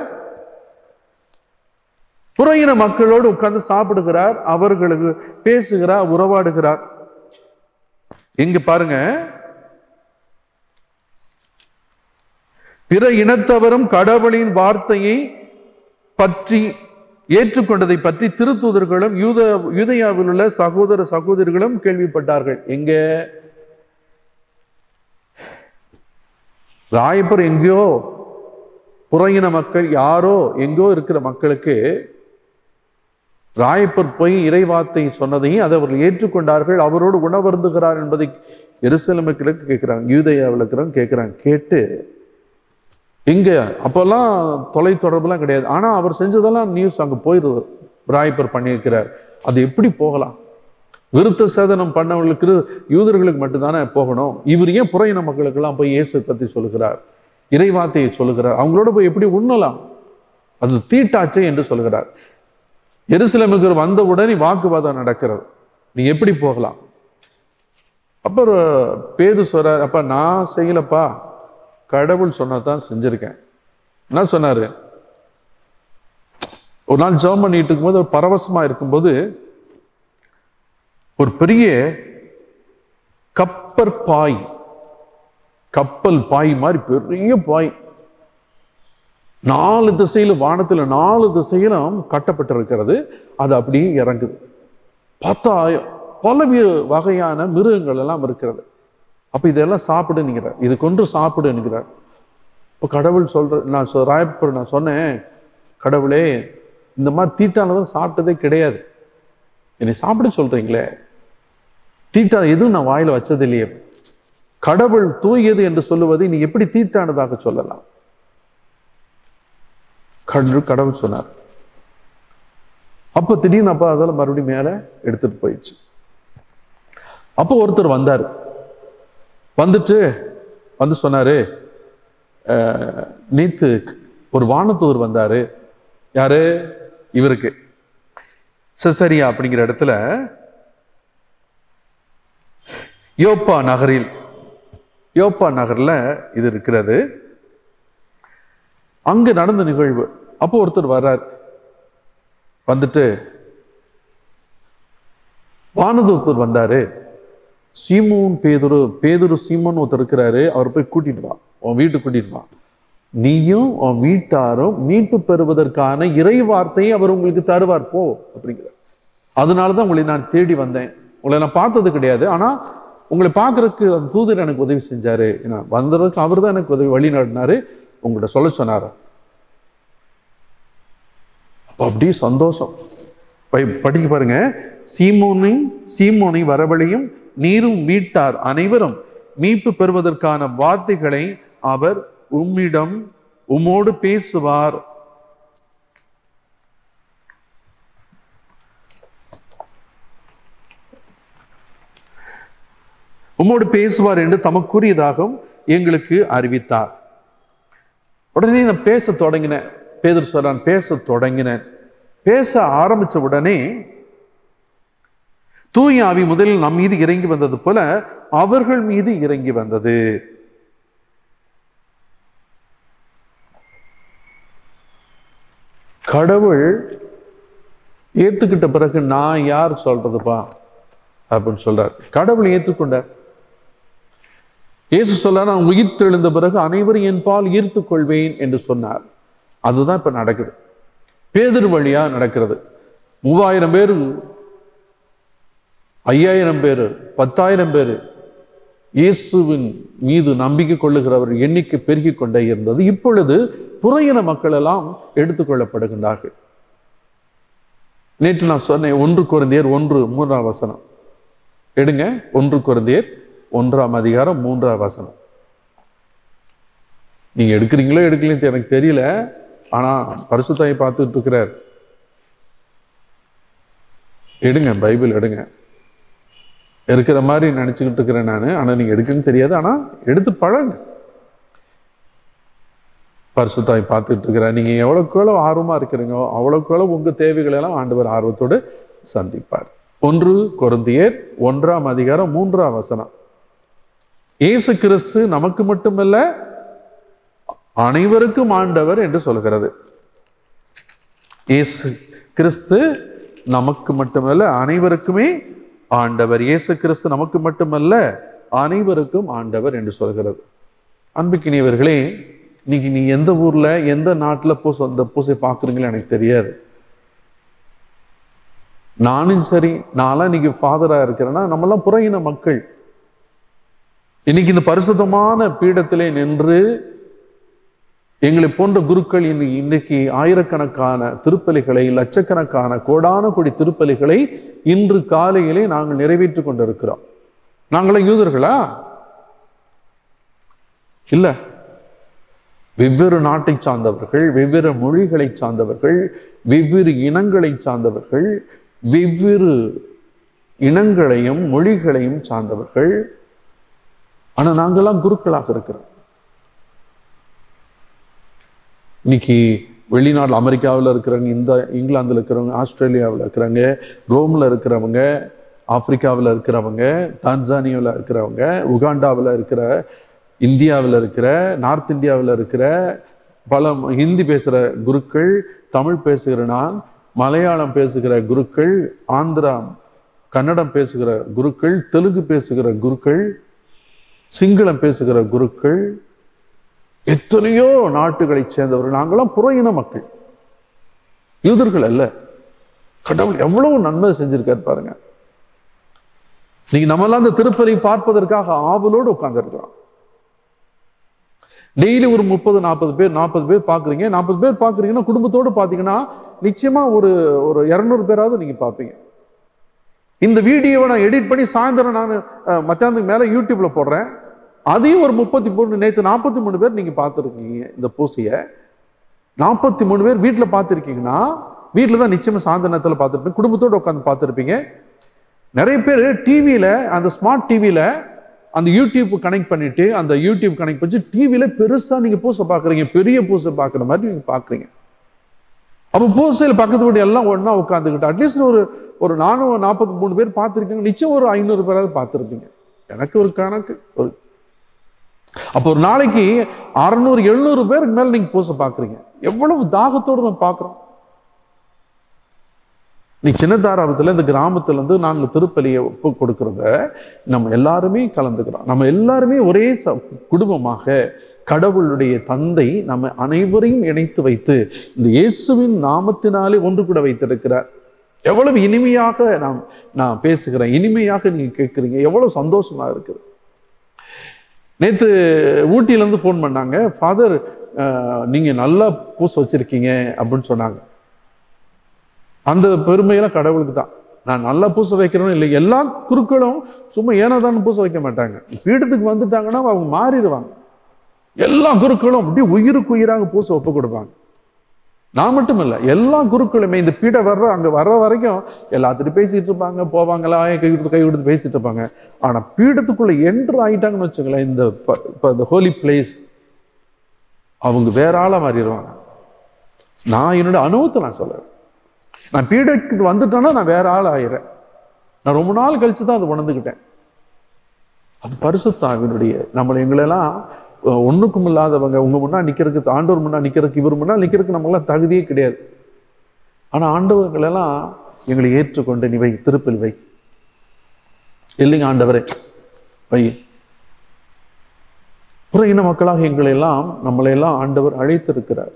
புறையின மக்களோடு உட்கார்ந்து சாப்பிடுகிறார் அவர்களுக்கு பேசுகிறார் உறவாடுகிறார் இங்க பாருங்க பிற இனத்தவரும் கடவுளின் வார்த்தையை பற்றி ஏற்றுக்கொண்டதை பற்றி திருத்தூதர்களும் யூத யூதயாவில் உள்ள சகோதர சகோதரிகளும் கேள்விப்பட்டார்கள் எங்க ராயப்பர் எங்கேயோ புறையின மக்கள் யாரோ எங்கோ இருக்கிற மக்களுக்கு ராயப்பர் போய் இறைவார்த்தை சொன்னதையும் அதை அவர்கள் ஏற்றுக்கொண்டார்கள் அவரோடு உணவருந்துகிறார் என்பதை எருசல மக்களுக்கு கேட்கிறாங்க யூதயாவில் இருக்கிறவங்க கேட்கிறாங்க கேட்டு இங்க அப்பெல்லாம் தொலை தொடர்புலாம் கிடையாது ஆனா அவர் செஞ்சதெல்லாம் நியூஸ் அங்க போயிருது ராயப்பர் பண்ணியிருக்கிறார் அது எப்படி போகலாம் விருத்த சேதனம் பண்ணவங்களுக்கு யூதர்களுக்கு மட்டும்தானே போகணும் இவர் ஏன் புறையின மக்களுக்கெல்லாம் போய் இயேசு பத்தி சொல்லுகிறார் இறைவார்த்தையை சொல்லுகிறார் அவங்களோட போய் எப்படி உண்ணலாம் அது தீட்டாச்சே என்று சொல்கிறார் எருசலேமுக்கு வந்த உடனே வாக்குவாதம் நடக்கிறது நீ எப்படி போகலாம் அப்புறம் பேது சொல்றார் அப்ப நான் செய்யலப்பா கடவுள் சொன்னதான் செஞ்சிருக்கேன் என்ன சொன்னாரு ஒரு நாள் ஜெபம் பண்ணிட்டு இருக்கும்போது ஒரு பரவசமா இருக்கும்போது ஒரு பெரிய கப்பர் பாய் கப்பல் பாய் மாதிரி பெரிய பாய் நாலு திசையிலும் வானத்துல நாலு திசையிலும் கட்டப்பட்டிருக்கிறது அது அப்படியே இறங்குது பார்த்தா பல வி- வகையான மிருகங்கள் எல்லாம் இருக்கிறது அப்ப இதெல்லாம் சாப்பிடுங்கிறார் இது கொண்டு சாப்பிடுங்கிறார் இப்போ கடவுள் சொல்ற நான் சொ- ராயப்பர் நான் சொன்னேன் கடவுளே இந்த மாதிரி தீட்டானதும் சாப்பிட்டதே கிடையாது என்னை சாப்பிட சொல்றீங்களே தீட்டா எதுவும் நான் வாயில வச்சது இல்லையே கடவுள் தூயது என்று சொல்லுவதை நீ எப்படி தீட்டானதாக சொல்லலாம் கடவுள் கடவுள் சொன்னார் அப்போ திடீர்னு அப்ப அதெல்லாம் மறுபடியும் மேல எடுத்துட்டு போயிடுச்சு அப்போ ஒருத்தர் வந்தார் வந்துட்டு வந்து சொன்னாரு "அஹ், நேத்து ஒரு வானத்தூர் வந்தாரு யாரு இவருக்கு செசரியா அப்படிங்கிற இடத்துல யோப்பா நகரில் யோப்பா நகர்ல இது இருக்கிறது அங்க நடந்த நிகழ்வு அப்போ ஒருத்தர் வர்றார் வந்துட்டு வானதூத்தர் வந்தாரு சீமோன் பேதுரு பேதுரு சீமோன் ஒருத்தர் இருக்கிறாரு அவர் போய் கூட்டிட்டு வா உன் வீட்டுக்கு கூட்டிட்டு வா நீயும் உன் வீட்டாரும் மீட்பு பெறுவதற்கான இறை வார்த்தையை அவர் உங்களுக்கு தருவார் போ அப்படிங்கிறார் அதனாலதான் உங்களை நான் தேடி வந்தேன் உங்களை நான் பார்த்தது கிடையாது ஆனா உங்களை பார்க்கறதுக்கு அந்த தூதர் எனக்கு உதவி செஞ்சாரு நான் வந்ததுக்கு அவர் தான் எனக்கு உதவி வழி நடனாரு உங்கள்கிட்ட சொல்ல சொன்னாரு அப்போ அப்படியே சந்தோஷம் பை- படிக்க பாருங்க சீமோனை சீமோனை வரவழையும் நீரும் வீட்டார் அனைவரும் மீட்பு பெறுவதற்கான வார்த்தைகளை அவர் உம்மிடம் உம்மோடு பேசுவார் உம்மோடு பேசுவார் என்று தமக்குரியதாகவும் எங்களுக்கு அறிவித்தார் உடனே நான் பேச தொடங்கினேன் பேதர் சொல்றான் பேச தொடங்கினேன் பேச ஆரம்பிச்ச உடனே தூய ஆவி முதலில் நம் மீது இறங்கி வந்தது போல அவர்கள் மீது இறங்கி வந்தது கடவுள் ஏத்துக்கிட்ட பிறகு நான் யார் சொல்றதுப்பா அப்படின்னு சொல்றார் கடவுள் ஏத்துக்கொண்டார் இயேசு சொல்ல நான் உயிர் தெழுந்த பிறகு அனைவரும் என் பால் ஈர்த்துக் கொள்வேன் என்று சொன்னார் அதுதான் இப்ப நடக்குது பேதர் வழியா நடக்கிறது மூவாயிரம் பேர் ஐயாயிரம் பேர் பத்தாயிரம் பேர் இயேசுவின் மீது நம்பிக்கை கொள்ளுகிறவர் எண்ணிக்கை பெருகிக் கொண்டே இருந்தது இப்பொழுது புறையின மக்கள் எல்லாம் எடுத்துக்கொள்ளப்படுகின்றார்கள் நேற்று நான் சொன்னேன் ஒன்று குழந்தையர் ஒன்று மூன்றாம் வசனம் எடுங்க ஒன்று குழந்தையர் ஒன்றாம் அதிகாரம் மூன்றாம் வசனம் நீங்க எடுக்கிறீங்களோ எடுக்கலையும் எனக்கு தெரியல ஆனா பரிசுத்தாயை பார்த்துட்டு இருக்கிறார் எடுங்க பைபிள் எடுங்க இருக்கிற மாதிரி நினைச்சுக்கிட்டு இருக்கிறேன் நான் ஆனா நீங்க எடுக்குன்னு தெரியாது ஆனா எடுத்து பழங்க பரிசுத்தாய் பார்த்துட்டு இருக்கிறேன் நீங்க எவ்வளவுக்கு எவ்வளவு ஆர்வமா இருக்கிறீங்க அவ்வளவுக்கு எவ்வளவு உங்க தேவைகளை எல்லாம் ஆண்டவர் ஆர்வத்தோடு சந்திப்பார் ஒன்று கொருந்தியர் ஒன்றாம் அதிகாரம் மூன்றாம் வசனம் இயேசு கிறிஸ்து நமக்கு மட்டுமல்ல அனைவருக்கும் ஆண்டவர் என்று சொல்கிறது இயேசு கிறிஸ்து நமக்கு மட்டுமல்ல அனைவருக்குமே ஆண்டவர் இயேசு கிறிஸ்து நமக்கு மட்டுமல்ல அனைவருக்கும் ஆண்டவர் என்று சொல்கிறது அன்புக்கினியவர்களே இன்னைக்கு நீ எந்த ஊர்ல எந்த நாட்டுல பூசை அந்த பூசை பார்க்குறீங்களோ எனக்கு தெரியாது நானும் சரி நான்லாம் இன்னைக்கு ஃபாதரா இருக்கிறேன்னா நம்மலாம் புறையின மக்கள் இன்னைக்கு இந்த பரிசுத்தமான பீடத்திலே நின்று எங்களை போன்ற குருக்கள் இன்னைக்கு இன்னைக்கு ஆயிரக்கணக்கான திருப்பலிகளை லட்சக்கணக்கான கோடான கோடி திருப்பலிகளை இன்று காலையிலே நாங்கள் நிறைவேற்றிக் கொண்டிருக்கிறோம் நாங்களாம் யூதர்களா இல்ல வெவ்வேறு நாட்டை சார்ந்தவர்கள் வெவ்வேறு மொழிகளை சார்ந்தவர்கள் வெவ்வேறு இனங்களை சார்ந்தவர்கள் வெவ்வேறு இனங்களையும் மொழிகளையும் சார்ந்தவர்கள் ஆனா நாங்கெல்லாம் குருக்களாக இருக்கிறோம் இன்னைக்கு வெளிநாடு அமெரிக்காவில் இருக்கிறவங்க இந்த இங்கிலாந்துல இருக்கிறவங்க ஆஸ்திரேலியாவில் இருக்கிறவங்க ரோம்ல இருக்கிறவங்க ஆப்பிரிக்காவில் இருக்கிறவங்க தான்சானியாவில் இருக்கிறவங்க உகாண்டாவில் இருக்கிற இந்தியாவில் இருக்கிற நார்த் இந்தியாவில் இருக்கிற பல ஹிந்தி பேசுகிற குருக்கள் தமிழ் பேசுகிற நான் மலையாளம் பேசுகிற குருக்கள் ஆந்திரா கன்னடம் பேசுகிற குருக்கள் தெலுங்கு பேசுகிற குருக்கள் சிங்களம் பேசுகிற குருக்கள் எத்தனையோ நாட்டுகளைச் சேர்ந்தவர்கள் நாங்களாம் புறையின மக்கள் யூதர்கள் அல்ல கடவுள் எவ்வளவு நன்மை செஞ்சிருக்காரு பாருங்க நீங்க நம்மெல்லாம் அந்த திருப்பலி பார்ப்பதற்காக ஆவலோடு உட்கார்ந்துருக்கிறோம் டெய்லி ஒரு முப்பது நாற்பது பேர் நாற்பது பேர் பாக்குறீங்க நாற்பது பேர் பாக்குறீங்கன்னா குடும்பத்தோடு பாத்தீங்கன்னா நிச்சயமா ஒரு ஒரு இருநூறு பேராவது நீங்க பார்ப்பீங்க இந்த வீடியோவை நான் எடிட் பண்ணி சாயந்தரம் நான் மத்தியானத்துக்கு மேல யூடியூப்ல போடுறேன் அதையும் ஒரு முப்பத்தி மூணு நேற்று நாற்பத்தி மூணு பேர் நீங்க பார்த்துருக்கீங்க இந்த பூசையை நாற்பத்தி மூணு பேர் வீட்டில் பார்த்துருக்கீங்கன்னா வீட்டில் தான் நிச்சயமா சாயந்தர நேரத்தில் பார்த்துருப்பீங்க குடும்பத்தோடு உட்காந்து பார்த்துருப்பீங்க நிறைய பேர் டிவியில அந்த ஸ்மார்ட் டிவியில அந்த யூடியூப் கனெக்ட் பண்ணிட்டு அந்த யூடியூப் கனெக்ட் பண்ணி டிவியில பெருசா நீங்க பூசை பார்க்குறீங்க பெரிய பூசை பார்க்குற மாதிரி நீங்க பார்க்குறீங்க அப்போ பூசையில் பக்கத்து வீடு எல்லாம் ஒண்ணா உட்காந்துக்கிட்டு அட்லீஸ்ட் ஒரு ஒரு நானூறு நாற்பத்தி மூணு பேர் பார்த்துருக்கீங்க நிச்சயம் ஒரு ஐநூறு பேராவது பார்த்துருப்பீங்க எனக்கு ஒரு கணக்கு ஒரு அப்போ ஒரு நாளைக்கு அறுநூறு எழுநூறு பேருக்கு மேல நீங்க பூசை பார்க்குறீங்க எவ்வளவு தாகத்தோடு நம்ம பார்க்குறோம் நீ சின்னதாராபத்தில் இந்த கிராமத்துல இருந்து நாங்கள் திருப்பலியை ஒப்பு கொடுக்கறத நம்ம எல்லாருமே கலந்துக்கிறோம் நம்ம எல்லாருமே ஒரே ச குடும்பமாக கடவுளுடைய தந்தை நம்ம அனைவரையும் இணைத்து வைத்து இந்த இயேசுவின் நாமத்தினாலே ஒன்று கூட வைத்திருக்கிறார் எவ்வளவு இனிமையாக நாம் நான் பேசுகிறேன் இனிமையாக நீங்க கேட்குறீங்க எவ்வளவு சந்தோஷமா இருக்குது நேத்து ஊட்டியில இருந்து ஃபோன் பண்ணாங்க ஃபாதர் நீங்க நல்லா பூசை வச்சிருக்கீங்க அப்படின்னு சொன்னாங்க அந்த பெருமையெல்லாம் கடவுளுக்கு தான் நான் நல்லா பூசை வைக்கிறேன்னு இல்லை எல்லா குருக்களும் சும்மா ஏனோதான் பூசை வைக்க மாட்டாங்க பீடத்துக்கு வந்துட்டாங்கன்னா அவங்க மாறிடுவாங்க எல்லா குருக்களும் அப்படியே உயிருக்கு உயிராக பூசை ஒப்பு கொடுப்பாங்க நான் மட்டும் இல்லை எல்லா குருக்களுமே இந்த பீடை வர்ற அங்க வர்ற வரைக்கும் எல்லாத்துட்டும் பேசிட்டு இருப்பாங்க போவாங்களா கை கொடுத்து கை கொடுத்து பேசிட்டு இருப்பாங்க ஆனா பீடத்துக்குள்ள என்ட்ரு ஆயிட்டாங்கன்னு வச்சுங்களேன் இந்த இந்த ஹோலி பிளேஸ் அவங்க வேற ஆளா மாறிடுவாங்க நான் என்னோட அனுபவத்தை நான் சொல்றேன் நான் பீடத்துக்கு வந்துட்டேன்னா நான் வேற ஆள் ஆயிடுறேன் நான் ரொம்ப நாள் கழிச்சு தான் அதை உணர்ந்துக்கிட்டேன் அது பரிசுத்தாவினுடைய நம்மளை எங்களெல்லாம் ஒண்ணுக்கும் இல்லாதவங்க உங்க முன்னா நிக்கிறதுக்கு ஆண்டவர் முன்னா நிக்கிறதுக்கு இவர் முன்னா நிக்கிறதுக்கு நம்மளாம் தகுதியே கிடையாது ஆனா ஆண்டவர்கள் எல்லாம் எங்களை ஏற்றுக்கொண்டு நீ வை திருப்பில் வை இல்லைங்க ஆண்டவரே வை புற இன மக்களாக எங்களை எல்லாம் நம்மளை எல்லாம் ஆண்டவர் அழைத்திருக்கிறார்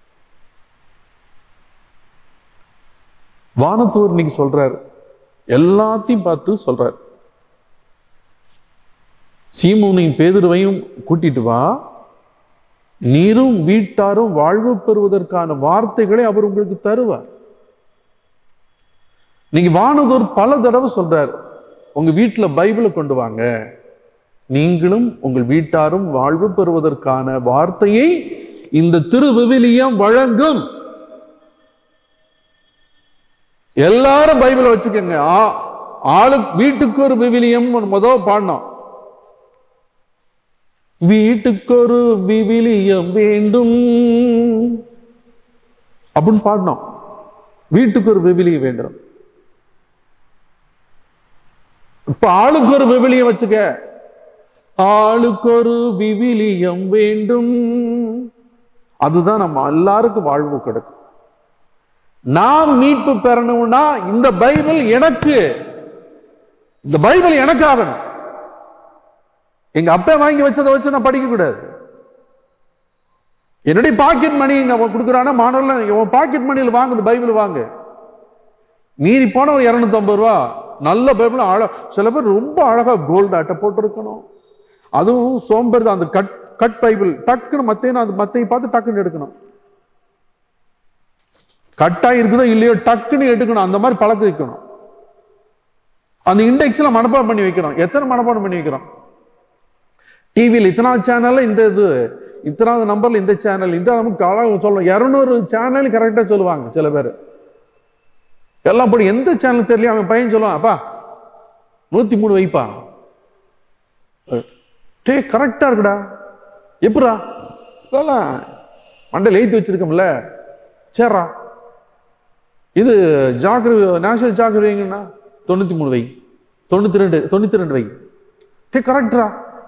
வானத்தூர் இன்னைக்கு சொல்றார் எல்லாத்தையும் பார்த்து சொல்றார் சீமோனையும் பேதுருவையும் கூட்டிட்டு வா நீரும் வீட்டாரும் வாழ்வு பெறுவதற்கான வார்த்தைகளை அவர் உங்களுக்கு தருவார் நீங்க வானதூர் பல தடவை சொல்றார் உங்க வீட்டுல பைபிளை கொண்டு வாங்க நீங்களும் உங்கள் வீட்டாரும் வாழ்வு பெறுவதற்கான வார்த்தையை இந்த திருவிவிலியம் வழங்கும் எல்லாரும் பைபிளை வச்சுக்கோங்க ஆ- ஆளு வீட்டுக்கு ஒரு விவிலியம் முதல் பாடினோம் வீட்டுக்கொரு விவிலியம் வேண்டும் அப்படின்னு பாடினோம் வீட்டுக்கு ஒரு விவிலியம் வேண்டும் இப்ப ஆளுக்கு ஒரு விவிலியம் வச்சுக்க ஆளுக்கு ஒரு விவிலியம் வேண்டும் அதுதான் நம்ம எல்லாருக்கும் வாழ்வு கிடைக்கும் நான் மீட்பு பெறணும்னா இந்த பைபிள் எனக்கு இந்த பைபிள் எனக்கு ஆகணும் எங்க அப்பா வாங்கி வச்சதை வச்சு நான் படிக்க கூடாது என்னுடைய பாக்கெட் மணி இங்க அவன் கொடுக்குறானா மாணவர்கள் உன் பாக்கெட் மணியில் வாங்குது பைபிள் வாங்கு மீறி போன ஒரு இருநூத்தி ஐம்பது ரூபா நல்ல பைபிள் அழ சில பேர் ரொம்ப அழகா கோல்டு அட்டை போட்டு இருக்கணும் அதுவும் சோம்பேறி அந்த கட் கட் பைபிள் டக்குன்னு மத்தையும் அந்த மத்தையும் பார்த்து டக்குன்னு எடுக்கணும் கட்டா இருக்குதோ இல்லையோ டக்குன்னு எடுக்கணும் அந்த மாதிரி பழக்க வைக்கணும் அந்த இண்டெக்ஸ்ல மனப்பாடம் பண்ணி வைக்கணும் எத்தனை மனப்பாடம் பண்ணி வைக்கிறோம் டிவியில் இத்தனாவது சேனல்ல இந்த இது இத்தனாவது நம்பர்ல இந்த சேனல் இந்த நமக்கு அழகா சொல்லணும் இரநூறு சேனல் கரெக்டா சொல்லுவாங்க சில பேர் எல்லாம் போய் எந்த சேனல் தெரியல அவன் பையன் சொல்லுவான் அப்பா நூத்தி மூணு வைப்பா டே கரெக்டா இருக்குடா எப்படா இதெல்லாம் மண்டையில் எழுத்து வச்சிருக்கோம்ல சரிடா இது ஜாக்கிர நேஷனல் ஜாக்கிர வைங்கன்னா தொண்ணூத்தி மூணு வை தொண்ணூத்தி ரெண்டு தொண்ணூத்தி ரெண்டு வை டே கரெக்டா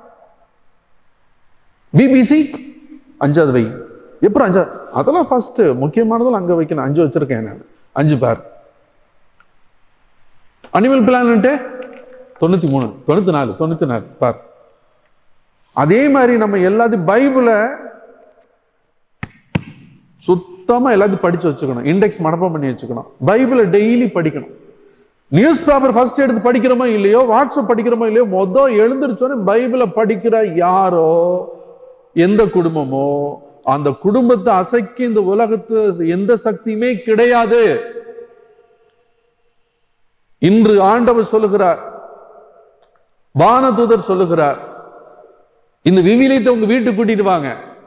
பிபிசி அஞ்சாவது வை எப்படி அஞ்சா அதெல்லாம் ஃபர்ஸ்ட் முக்கியமானதெல்லாம் அங்க வைக்கணும் அஞ்சு வச்சிருக்கேன் நான் அஞ்சு பேர் அனிமல் பிளான்ட்டு தொண்ணூத்தி மூணு தொண்ணூத்தி நாலு தொண்ணூத்தி நாலு பார் அதே மாதிரி நம்ம எல்லாத்தையும் பைபிளை சுத்தமா எல்லாத்தையும் படிச்சு வச்சுக்கணும் இண்டெக்ஸ் மனப்பாடம் பண்ணி வச்சுக்கணும் பைபிளை டெய்லி படிக்கணும் நியூஸ் பேப்பர் ஃபர்ஸ்ட் எடுத்து படிக்கிறோமோ இல்லையோ வாட்ஸ்அப் படிக்கிறோமோ இல்லையோ மொதல் எழுந்திருச்சோன்னே பைபிளை படிக்கிற யாரோ எந்த குடும்பமோ அந்த குடும்பத்தை அசைக்க இந்த உலகத்து எந்த சக்தியுமே கிடையாது இன்று ஆண்டவர் சொல்லுகிறார் வானதூதர் சொல்லுகிறார் இந்த விவிலியத்தை உங்க வீட்டுக்கு கூட்டிட்டு வாங்க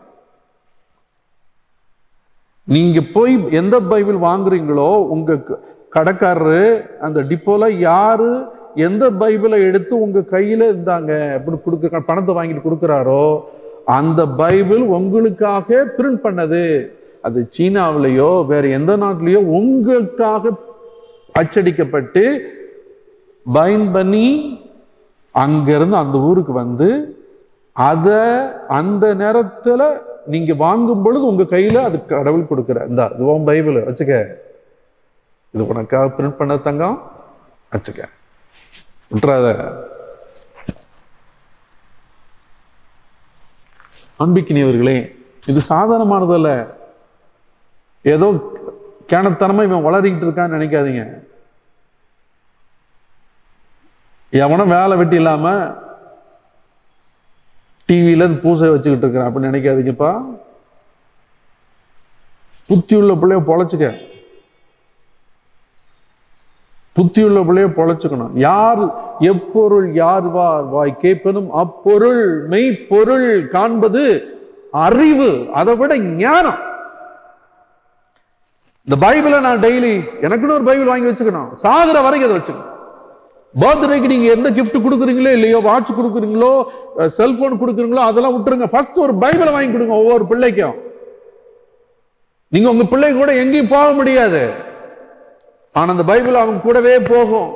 நீங்க போய் எந்த பைபிள் வாங்குறீங்களோ உங்க க- கடைக்காரரு அந்த டிப்போல யாரு எந்த பைபிளை எடுத்து உங்க கையில இருந்தாங்க அப்படி கொடுக்க பணத்தை வாங்கிட்டு கொடுக்குறாரோ அந்த பைபிள் உங்களுக்காக பிரிண்ட் பண்ணது அது சீனாவிலேயோ வேற எந்த நாட்டிலேயோ உங்களுக்காக அச்சடிக்கப்பட்டு பைன் பண்ணி அங்கிருந்து அந்த ஊருக்கு வந்து அத அந்த நேரத்துல நீங்க வாங்கும் பொழுது உங்க கையில அது கடவுள் கொடுக்கிற இந்த இது உன் பைபிள் வச்சுக்க இது உனக்காக பிரிண்ட் பண்ண தங்கம் வச்சுக்க விட்டுறாத அன்பிக்கினியவர்களே இது சாதாரணமானதல்ல ஏதோ கேனத்தனமா இவன் வளரிக்கிட்டு இருக்கான்னு நினைக்காதீங்க எவனும் வேலை வெட்டி இல்லாம டிவியில பூசை வச்சுக்கிட்டு இருக்கிறான் அப்படின்னு நினைக்காதீங்கப்பா புத்தியுள்ள பிள்ளைய பொழைச்சுக்க புத்தியுள்ள பிள்ளைய பொழைச்சுக்கணும் யார் எப்பொருள் யார் வார் வாய் கேட்பனும் அப்பொருள் மெய்ப்பொருள் காண்பது அறிவு அதை விட ஞானம் இந்த பைபிளை நான் டெய்லி எனக்குன்னு ஒரு பைபிள் வாங்கி வச்சுக்கணும் சாகுற வரைக்கும் அதை வச்சுக்கணும் பர்த்டேக்கு நீங்க எந்த கிஃப்ட் கொடுக்குறீங்களோ இல்லையோ வாட்ச் கொடுக்குறீங்களோ செல்போன் கொடுக்குறீங்களோ அதெல்லாம் விட்டுருங்க ஃபர்ஸ்ட் ஒரு பைபிளை வாங்கி கொடுங்க ஒவ்வொரு பிள்ளைக்கும் நீங்க உங்க பிள்ளை கூட எங்கேயும் போக முடியாது ஆனா அந்த பைபிள் அவங்க கூடவே போகும்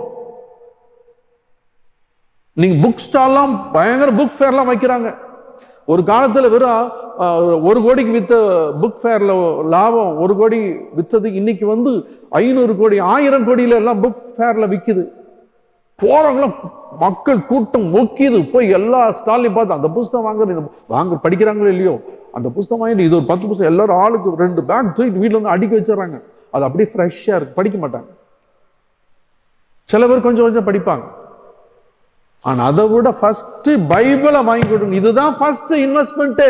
நீங்க புக் ஸ்டால்லாம் பயங்கர புக் ஃபேர்லாம் வைக்கிறாங்க ஒரு காலத்துல வெறும் ஆஹ், ஒரு கோடிக்கு வித்த புக் ஃபேர்ல லாபம் ஒரு கோடி வித்தது இன்னைக்கு வந்து ஐநூறு கோடி ஆயிரம் கோடியில எல்லாம் புக் ஃபேர்ல விக்குது போறவங்களாம் மக்கள் கூட்டம் ஒக்கிது போய் எல்லா ஸ்டாலையும் பார்த்து அந்த புஸ்தகம் வாங்குறது இந்த வாங்க படிக்கிறாங்களோ இல்லையோ அந்த புஸ்தகம் வாங்கிட்டு இது ஒரு பத்து புஸ்தகம் எல்லாரும் ஆளுக்கு ரெண்டு பேக் தூக்கிட்டு வீட்டுல வந்து அடுக்கி வச்சிடறாங்க அது அப்படியே ஃப்ரெஷ்ஷா இருக்கு படிக்க மாட்டாங்க சில பேர் கொஞ்சம் கொஞ்சம் படிப்பாங்க ஆனா அதை விட ஃபர்ஸ்ட் பைபிளை வாங்கி கொடுங்க இதுதான் ஃபர்ஸ்ட் இன்வெஸ்ட்மெண்ட்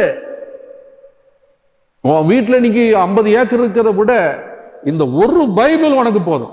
உன் வீட்டுல இன்னைக்கு ஐம்பது ஏக்கர் இருக்கிறத விட இந்த ஒரு பைபிள் உனக்கு போதும்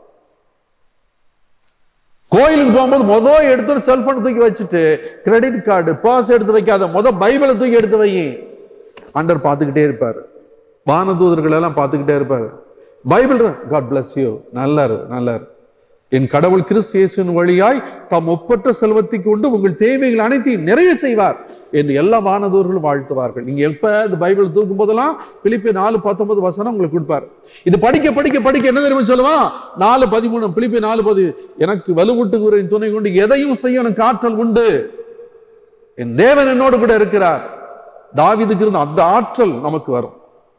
கோயிலுக்கு போகும்போது மொதல் எடுத்து செல்போன் தூக்கி வச்சுட்டு கிரெடிட் கார்டு பாஸ் எடுத்து வைக்காத முத பைபிளை தூக்கி எடுத்து வை ஆண்டவர் பார்த்துக்கிட்டே இருப்பாரு வானதூதர்கள் எல்லாம் பார்த்துக்கிட்டே இருப்பாரு பைபிள் காட் bless யூ நல்லாரு நல்லாரு என் கடவுள் கிறிஸ்து இயேசுவின் வழியாய் தாம் ஒப்பற்ற செல்வத்தை கொண்டு உங்கள் தேவைகள் அனைத்தையும் நிறைய செய்வார் என்று எல்லா வானதூர்களும் வாழ்த்துவார்கள் நீங்க எப்ப இந்த பைபிள் தூக்கும் போதெல்லாம் பிலிப்பி நாலு பத்தொன்பது வசனம் உங்களுக்கு கொடுப்பார் இது படிக்க படிக்க படிக்க என்ன தெரியுமா சொல்லுவான் நாலு பதிமூணு பிலிப்பி நாலு பதி எனக்கு வலுவூட்டுகிறேன் துணை கொண்டு எதையும் செய்ய எனக்கு ஆற்றல் உண்டு என் தேவன் என்னோடு கூட இருக்கிறார் தாவீதுக்கு இருந்த அந்த ஆற்றல் நமக்கு வரும்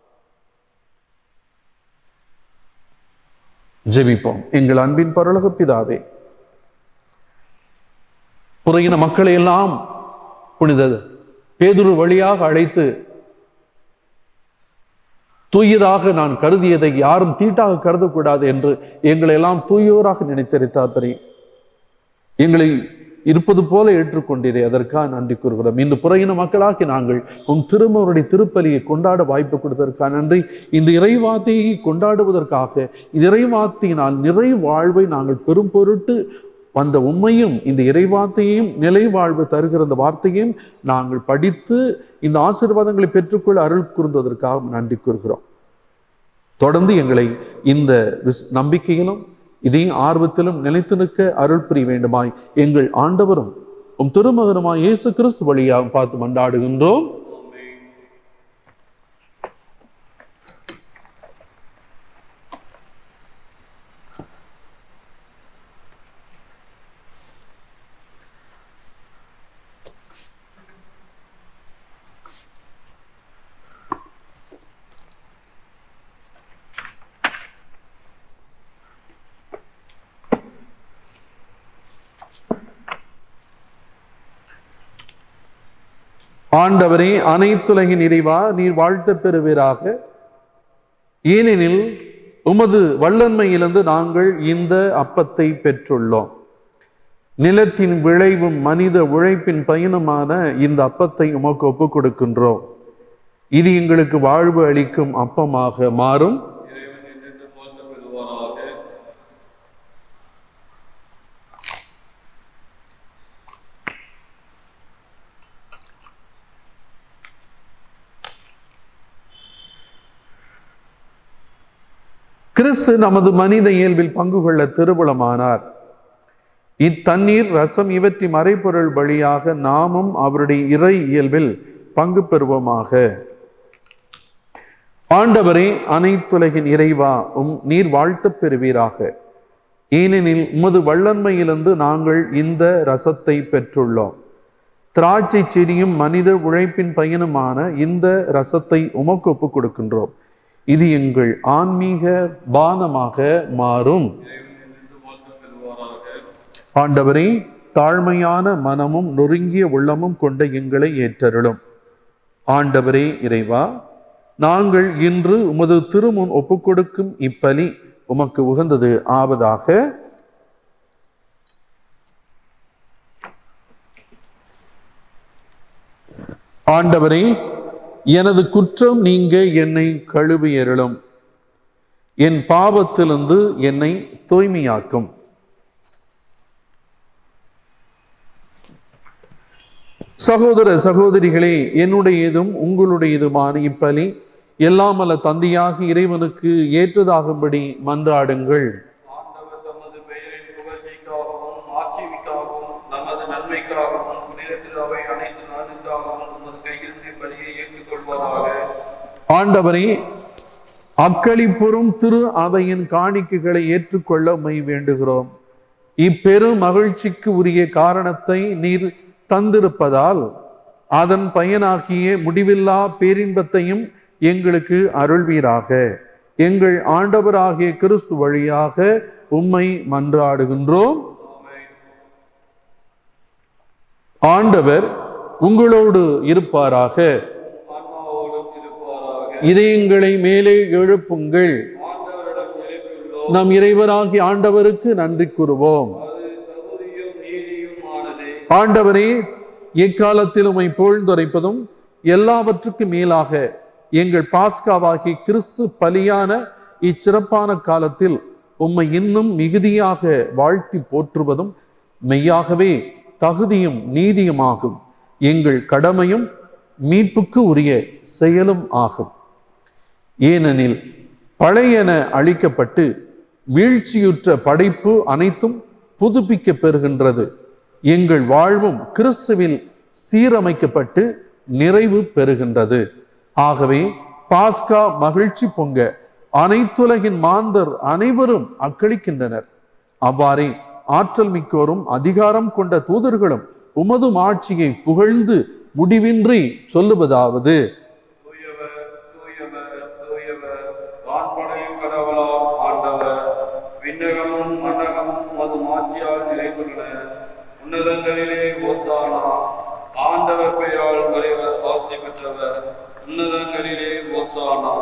ஜெபிப்போம் எங்கள் அன்பின் பரலோக பிதாவே புறையின மக்களை எல்லாம் புனித பேதுரு வழியாக அழைத்து தூயதாக நான் கருதியதை யாரும் தீட்டாக கருதக்கூடாது என்று எங்களை எல்லாம் தூயோராக நினைத்தறித்தாப்பரே எங்களை இருப்பது போல ஏற்றுக்கொண்டீரே அதற்காக நன்றி கூறுகிறோம் இன்று புறையின மக்களாகி நாங்கள் உம் திருமவருடைய திருப்பலியை கொண்டாட வாய்ப்பு கொடுத்ததற்காக நன்றி இந்த இறைவார்த்தையை கொண்டாடுவதற்காக இந்த இறைவார்த்தையினால் நிறை வாழ்வை நாங்கள் பெரும் பொருட்டு வந்த உண்மையும் இந்த இறைவார்த்தையையும் நிலை வாழ்வு தருகிற அந்த வார்த்தையும் நாங்கள் படித்து இந்த ஆசீர்வாதங்களை பெற்றுக்கொள்ள அருள் கூர்ந்ததற்காக நன்றி கூறுகிறோம் தொடர்ந்து எங்களை இந்த விஸ்- நம்பிக்கையிலும் இதே ஆர்வத்திலும் நிலைத்து நிற்க அருள் புரிய வேண்டுமாய் எங்கள் ஆண்டவரும் உம் திருமகனுமாய் இயேசு கிறிஸ்து வழியாக பார்த்து மன்றாடுகின்றோம் ஆண்டவரே அனைத்துலகின் இறைவா நீர் வாழ்த்த பெறுவீராக ஏனெனில் உமது வல்லன்மையிலிருந்து நாங்கள் இந்த அப்பத்தை பெற்றுள்ளோம் நிலத்தின் விளைவும் மனித உழைப்பின் பயனுமான இந்த அப்பத்தை உமக்கு ஒப்புக் கொடுக்கின்றோம் இது எங்களுக்கு வாழ்வு அளிக்கும் அப்பமாக மாறும் இறைவன் என்றென்று போற்ற பெறுவாராக கிறிஸ்து நமது மனித இயல்பில் பங்கு கொள்ள திருவுளமானார் இத்தண்ணீர் ரசம் இவற்றின் மறைபொருள் வழியாக நாமும் அவருடைய இறை இயல்பில் பங்கு பெறுவோமாக ஆண்டவரே அனைத்துலகின் இறைவா உம் நீர் வாழ்த்தப் பெறுவீராக ஏனெனில் உமது வல்லன்மையிலிருந்து நாங்கள் இந்த ரசத்தை பெற்றுள்ளோம் திராட்சை செடியும் மனித உழைப்பின் பயனுமான இந்த ரசத்தை உமக்கு ஒப்புக் கொடுக்கின்றோம் இது எங்கள் ஆன்மீக பானமாக மாறும் இறைவன் என்றென்று போற்ற பெறுவாராக ஆண்டவரே தாழ்மையான மனமும் நொறுங்கிய உள்ளமும் கொண்ட எங்களை ஏற்றருளும் ஆண்டவரே இறைவா நாங்கள் இன்று உமது திருமுன் ஒப்புக்கொடுக்கும் இப்பலி உமக்கு உகந்தது ஆவதாக ஆண்டவரே எனது குற்றம் நீங்க என்னை கழுவி அருளும் என் பாவத்திலிருந்து என்னை தூய்மையாக்கும் சகோதர சகோதரிகளே என்னுடையதும் உங்களுடையதுமான இப்பலி எல்லாமல்ல தந்தையாக இறைவனுக்கு ஏற்றதாகும்படி மன்றாடுங்கள் ஆண்டவர் தமது பெயரின் புகழ்ச்சிக்காகவும் ஆட்சிக்காகவும் நமது நன்மைக்காகவும் புனிதத்தில் அவை அனைத்து நாளுக்காகவும் உமது கையிலிருந்து பலியை ஏற்றுக்கொள்வாராக ஆண்டவரே அக்களிப்புறும் திரு அவையின் காணிக்கைகளை ஏற்றுக்கொள்ள மை வேண்டுகிறோம் இப்பெரும் மகிழ்ச்சிக்கு உரிய காரணத்தை நீர் தந்திருப்பதால் அதன் பயனாகிய முடிவில்லா பேரின்பத்தையும் எங்களுக்கு அருள்வீராக எங்கள் ஆண்டவராகிய கிறிஸ்து வழியாக உம்மை மன்றாடுகின்றோம் ஆண்டவர் உங்களோடு இருப்பாராக ஆன்மாவோடும் இருப்பாராக இதயங்களை மேலே எழுப்புங்கள் ஆண்டவரிடம் எழுப்பியுள்ளோம் நம் இறைவராகிய ஆண்டவருக்கு நன்றி கூறுவோம் அது தகுதியும் நீதியும் ஆனதே ஆண்டவரே எக்காலத்தில் உம்மை புகழ்ந்துரைப்பதும் எல்லாவற்றுக்கும் மேலாக எங்கள் பாஸ்காவாகிய கிறிஸ்து பலியான இச்சிறப்பான காலத்தில் உம்மை இன்னும் மிகுதியாக வாழ்த்தி போற்றுவதும் மெய்யாகவே தகுதியும் நீதியுமாகும் எங்கள் கடமையும் மீட்புக்கு உரிய செயலும் ஆகும் ஏனெனில் பழையன அழிக்கப்பட்டு வீழ்ச்சியுற்ற படைப்பு அனைத்தும் புதுப்பிக்க பெறுகின்றது எங்கள் வாழ்வும் கிறிஸ்துவில் சீரமைக்கப்பட்டு நிறைவு பெறுகின்றது ஆகவே பாஸ்கா மகிழ்ச்சி பொங்க அனைத்துலகின் மாந்தர் அனைவரும் அக்களிக்கின்றனர் அவ்வாறே ஆற்றல் மிக்கோரும் அதிகாரம் கொண்ட தூதர்களும் உமது ஆட்சியை புகழ்ந்து முடிவின்றி சொல்லுவதாவது தூயவர் தூயவர் தூயவர் வான்படையும் கடவுளாம் ஆண்டவர் விண்ணகமும் மண்டகமும் மது மாட்சியால் நிறைந்துள்ளன உன்னதங்களிலே ஓசானா ஆண்டவர் பெயரால் வருவர் ஆசை பெற்றவர் உன்னதங்களிலே ஓசானா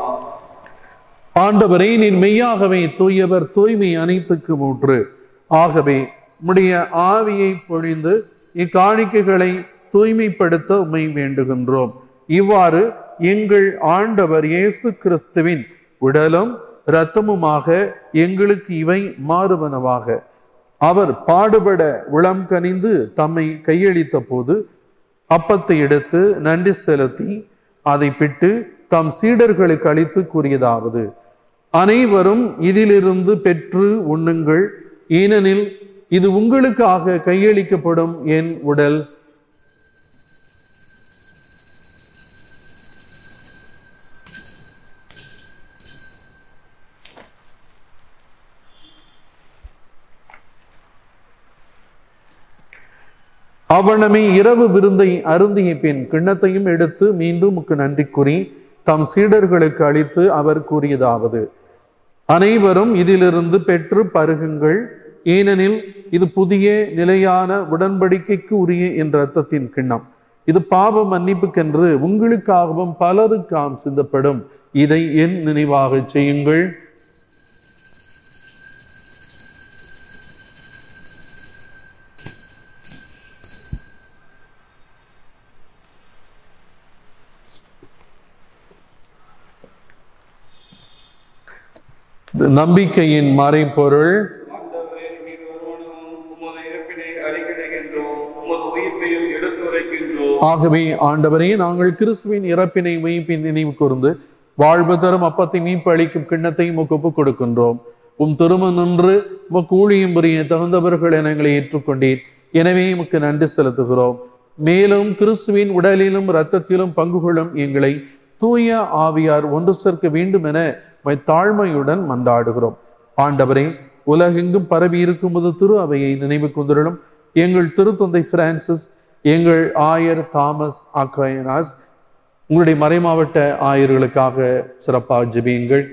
ஆண்டவரே நீர் மெய்யாகவே தூயவர் தூய்மை அனைத்துக்கு ஊற்று ஆகவே உம்முடைய ஆவியை பொழிந்து இக்காணிக்கைகளை தூய்மைப்படுத்த உம்மை வேண்டுகின்றோம் இவ்வாறு எங்கள் ஆண்டவர் இயேசு கிறிஸ்துவின் உடலும் இரத்தமுமாக எங்களுக்கு இவை மாறுவனவாக அவர் பாடுபட உளம் கனிந்து தம்மை கையளித்த போது அப்பத்தை எடுத்து நன்றி செலுத்தி அதை பிட்டு தம் சீடர்களுக்கு அளித்து கூறியதாவது அனைவரும் இதிலிருந்து பெற்று உண்ணுங்கள் ஏனெனில் இது உங்களுக்காக கையளிக்கப்படும் என் உடல் அவனமே இரவு விருந்தை அருந்திய பின் கிண்ணத்தையும் எடுத்து மீண்டும் உக்கு நன்றி கூறி தம் சீடர்களுக்கு அளித்து அவர் கூறியதாவது அனைவரும் இதிலிருந்து பெற்று பருகுங்கள் ஏனெனில் இது புதிய நிலையான உடன்படிக்கைக்கு உரிய என்ற அர்த்தத்தின் கிண்ணம் இது பாவ மன்னிப்புக்கென்று உங்களுக்காகவும் பலருக்காம் சிந்தப்படும் இதை என் நினைவாக செய்யுங்கள் இது நம்பிக்கையின் மறைபொருள் ஆண்டவரே நீர் ஒருவனும் உமது இறப்பினை அறிக்கையிடுகின்றோம் உமது உயிர்ப்பையும் எடுத்துரைக்கின்றோம் ஆகவே ஆண்டவரே நாங்கள் கிறிஸ்துவின் இறப்பினை மெய்ப்பின் நினைவு கூர்ந்து வாழ்வு தரும் அப்பத்தை மீட்பு அளிக்கும் கிண்ணத்தை உமக்கு ஒப்புக் கொடுக்கின்றோம் உம் திரும நின்று உமக்கு ஊழியம் புரிய தகுந்தவர்கள் என எங்களை ஏற்றுக்கொண்டீர் எனவே உமக்கு நன்றி செலுத்துகிறோம் மேலும் கிறிஸ்துவின் உடலிலும் இரத்தத்திலும் பங்கு கொள்ளும் எங்களை தூய ஆவியார் ஒன்று சேர்க்க வேண்டும் என உம்மை தாழ்மையுடன் மன்றாடுகிறோம் ஆண்டவரே உலகெங்கும் பரவி இருக்கும்போது திரு அவையை நினைவு கொண்டிருளும் எங்கள் திருத்தந்தை பிரான்சிஸ் எங்கள் ஆயர் தாமஸ் ஆக்காயனாஸ் உங்களுடைய மறைமாவட்ட ஆயர்களுக்காக சிறப்பாக ஜெபியுங்கள்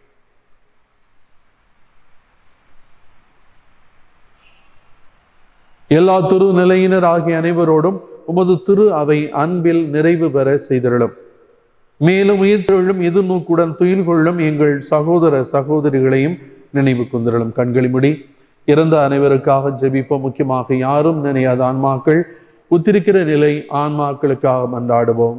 எல்லா திரு நிலையினர் ஆகிய அனைவரோடும் உமது திரு அவை அன்பில் நிறைவு பெற செய்திருளும் மேலும் உயிர்த்தெழும் எதிர்நோக்குடன் துயில் கொள்ளும் எங்கள் சகோதர சகோதரிகளையும் நினைவு கொண்டிருளும் கண்களை முடி இறந்த அனைவருக்காக ஜெபிப்போம் முக்கியமாக யாரும் நினையாத ஆன்மாக்கள் உத்திருக்கிற நிலை ஆன்மாக்களுக்காக மன்றாடுவோம்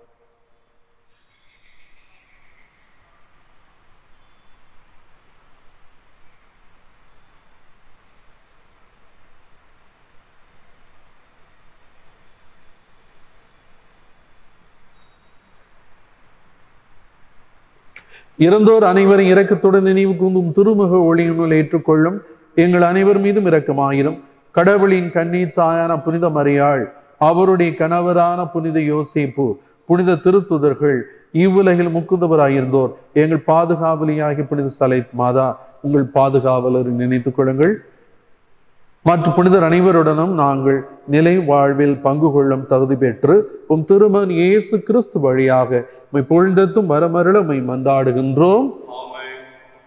இறந்தோர் அனைவரும் இரக்கத்துடன் நினைவு கூந்தும் திருமுக ஒளியினுள் ஏற்றுக்கொள்ளும் எங்கள் அனைவர் மீதும் இரக்கமாயிரும் கடவுளின் கண்ணி தாயான புனித மரியாள் அவருடைய கணவரான புனித யோசேப்பு புனித திருத்துதர்கள் இவ்வுலகில் முக்குந்தவராயிருந்தோர் எங்கள் பாதுகாவலியாகி புனித சலைத் மாதா உங்கள் பாதுகாவலரை நினைத்துக் கொள்ளுங்கள் மற்ற புனிதர் அனைவருடனும் நாங்கள் நிலை வாழ்வில் பங்கு கொள்ளும் தகுதி பெற்று உம் திருமன் இயேசு கிறிஸ்து வழியாக உம்மை பொழுந்தத்தும் வரமருள உம்மை மன்றாடுகின்றோம் ஆமென்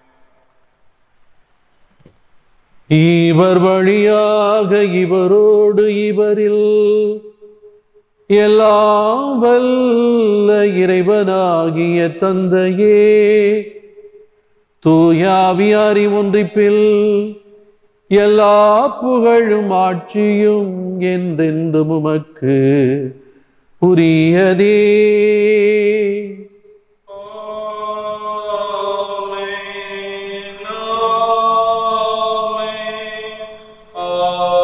இவர் வழியாக இவரோடு இவரில் எல்லாம் வல்ல இறைவனாகிய தந்தையே தூயாவியாரி ஒன்றிப்பில் எல்லா புகழும் ஆட்சியும் என்றென்றும் உமக்கு உரியதே ஆமென் ஆமென்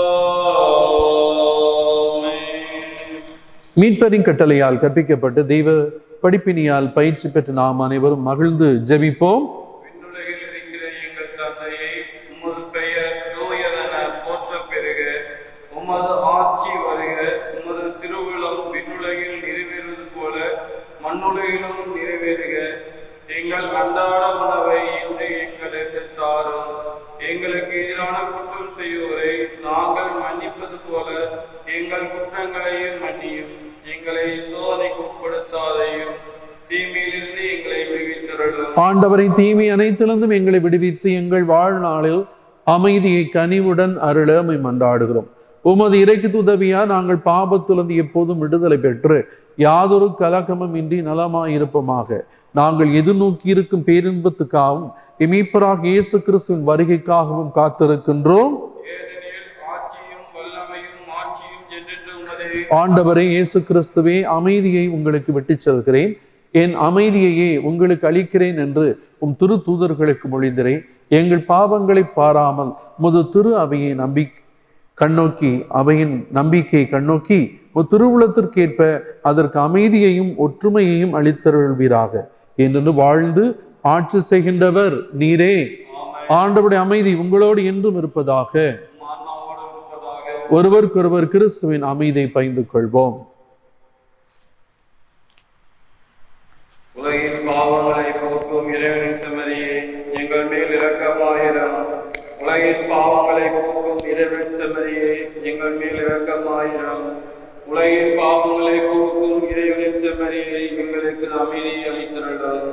ஆமென் மீட்பரின் கட்டளையால் கற்பிக்கப்பட்டு தெய்வ படிப்பினியால் பயிற்சி பெற்ற நாம் அனைவரும் மகிழ்ந்து ஜெபிப்போம் விண்ணுலகில் இருக்கிற எங்கள் தந்தையே உமது பெயர் தூயதென போற்றப் பெறுக உமது ஆட்சி வருக உமது திருவிழம் விண்ணுலகில் நிறைவேறுவது போல மண்ணுலகிலும் நிறைவேறுக எங்கள் அன்றாட உணவை இன்று எங்களுக்கு தாரும் எங்களுக்கு எதிரான குற்றம் செய்வோரை நாங்கள் மன்னிப்பது போல எங்கள் குற்றங்களையும் மன்னியும் எங்களை சோதனைக்கு உட்படுத்தாதையும் தீமையிலிருந்து எங்களை விடுவித்தருளும் ஆண்டவரை தீமை அனைத்திலிருந்தும் எங்களை விடுவித்து எங்கள் வாழ்நாளில் அமைதியை கனிவுடன் அருள உம்மை மன்றாடுகிறோம் உமது இறைக்கு உதவியா நாங்கள் பாபத்திலிருந்து எப்போதும் விடுதலை பெற்று யாதொரு கலக்கமும் இன்றி நலமாயிருப்போமாக நாங்கள் எதிர்நோக்கி இருக்கும் பேரின்பத்துக்காகவும் இமீப்பராக இயேசு கிறிஸ்துவின் வருகைக்காகவும் காத்திருக்கின்றோம் ஏனெனில் ஆட்சியும் வல்லமையும் மாட்சியும் என்றென்று உமதே ஆண்டவரே இயேசு கிறிஸ்துவே அமைதியை உங்களுக்கு விட்டுச் செல்கிறேன் என் அமைதியையே உங்களுக்கு அளிக்கிறேன் என்று உம் திரு தூதர்களுக்கு மொழிந்தரேன் எங்கள் பாவங்களை பாராமல் முது திரு அவையை நம்பி கண்ணோக்கி அவையின் நம்பிக்கை கண்ணோக்கி உம் திருவுளத்திற்கேற்ப அதற்கு அமைதியையும் ஒற்றுமையையும் அளித்தருள்வீராக என்று வாழ்ந்து ஆட்சி செய்கின்றவர் நீரே ஆண்டவருடைய அமைதி உங்களோடு என்றும் இருப்பதாக ஆன்மாவோடு இருப்பதாக ஒருவருக்கொருவர் கிறிஸ்துவின் அமைதியை பகிர்ந்து கொள்வோம் உலகின் பாவங்களை போக்கும் இறைவனின் செம்மறியே எங்கள் மேல் இரக்கமாயிரம் உலகின் பாவங்களை போக்கும் இறைவன் செம்மறியே எங்கள் மேல் இரக்கமாயிரம் உலகின் பாவங்களை போக்கும் இறைவனின் செம்மறியே எங்களுக்கு அமைதி அளித்திருடும்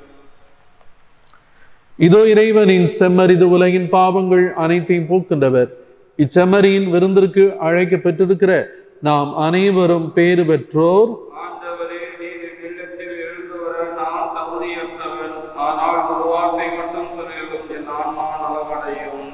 இதோ இறைவனின் செம்மறிது உலகின் பாவங்கள் அனைத்தையும் போக்கின்றவர் இச்செம்மறியின் விருந்திற்கு அழைக்க பெற்றிருக்கிற நாம் அனைவரும் பேறு பெற்றோர் ஆண்டவரே நீர் இல்லத்தில் எழுந்து வர நான் தகுதியற்றவன் ஆனால் ஒரு வார்த்தை மட்டும் சொல்லிடும் என் ஆன்மா நலமடையும்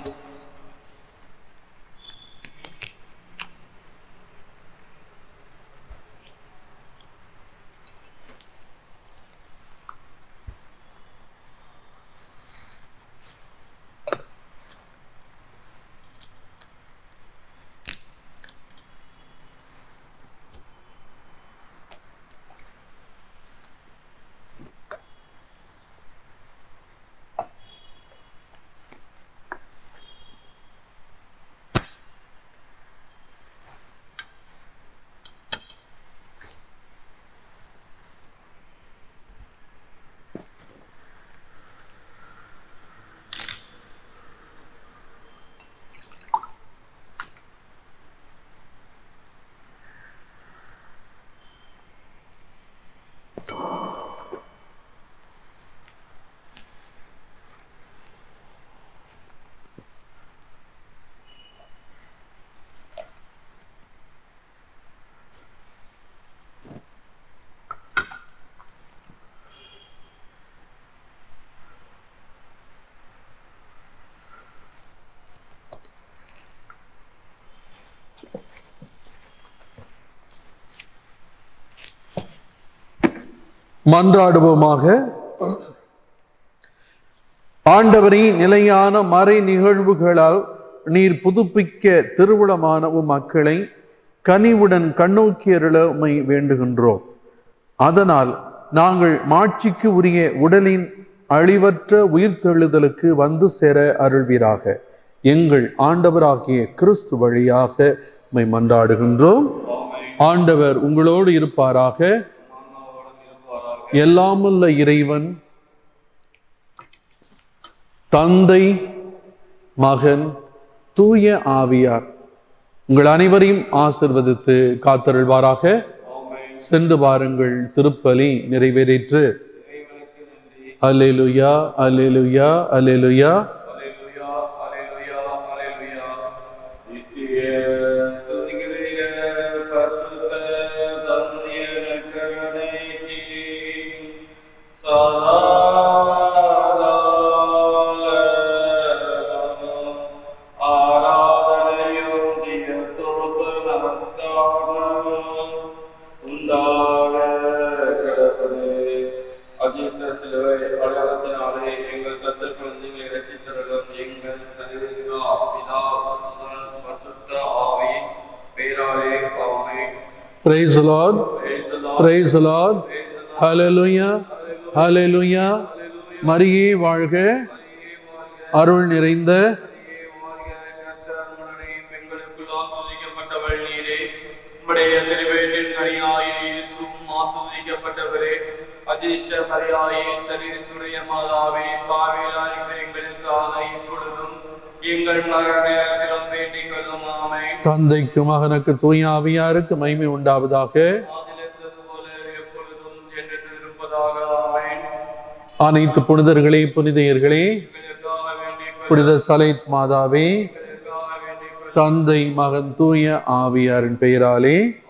மன்றாடுவோமாக ஆண்டவரை நிலையான மறை நிகழ்வுகளால் நீர் புதுப்பிக்க திருவுளமான உம் மக்களை கனிவுடன் கண்ணோக்கி அருள உம்மை வேண்டுகின்றோம் அதனால் நாங்கள் மாட்சிக்கு உரிய உடலின் அழிவற்ற உயிர்த்தெழுதலுக்கு வந்து சேர அருள்வீராக எங்கள் ஆண்டவராகிய கிறிஸ்து வழியாக உம்மை மன்றாடுகின்றோம் ஆண்டவர் உங்களோடு இருப்பாராக எல்லாமுள்ள இறைவன் தந்தை மகன் தூய ஆவியார் உங்கள் அனைவரையும் ஆசிர்வதித்து காத்தருள்வாராக ஆமென் சென்று வாருங்கள் திருப்பலி நிறைவேறிற்று இறைவனுக்கு நன்றி அல்லேலுயா அல்லேலுயா அல்லேலுயா அல்லேலூயா அல்லேலூயா அல்லேலூயா நித்திய சுதிக்கிரிய பரிசுத்த தந்தைய கருணைக்கு சதா காலமும் ஆராதனையும் திய ஸ்தோத்திர நமஸ்காரமும் உண்டாக கிடப்பது அதிர்ஷ்ட சிலுவை அடையாளத்தினாலே எங்கள் கத்தர் குழந்தைகளை இரட்சித்தருளும் எங்கள் சரீரா பிதா சுதன் பசுத்த ஆவி பேராலே ஆமை Praise the Lord. Praise the Lord. Hallelujah. Hallelujah. மரியே வாழ்க அருள் நிறைந்த பெண்களுக்குள் ஆஸ்வதிக்கப்பட்டவள் நீரே உம்முடைய திருவேட்டின் கனியாயே இயேசுவும் ஆஸ்வதிக்கப்பட்டவரே அஜிஷ்ட மரியாயே சரீசுடைய மாதாவே பாவிலாரிகள் எங்களுக்காக இப்பொழுதும் எங்கள் மரண நேரத்திலும் வேண்டிக் கொள்ளும் ஆமை தந்தைக்கு மகனுக்கு தூய ஆவியாருக்கு மகிமை உண்டாவதாக ஆதிலிருந்தது போல எப்பொழுதும் என்றென்று இருப்பதாக ஆமென் அனைத்து புனிதர்களே புனிதையர்களே எங்களுக்காக வேண்டிக் கொள்ளும் புனித சலைத் மாதாவே எங்களுக்காக வேண்டிக் கொள்ளும் தந்தை மகன் தூய ஆவியாரின் பெயராலே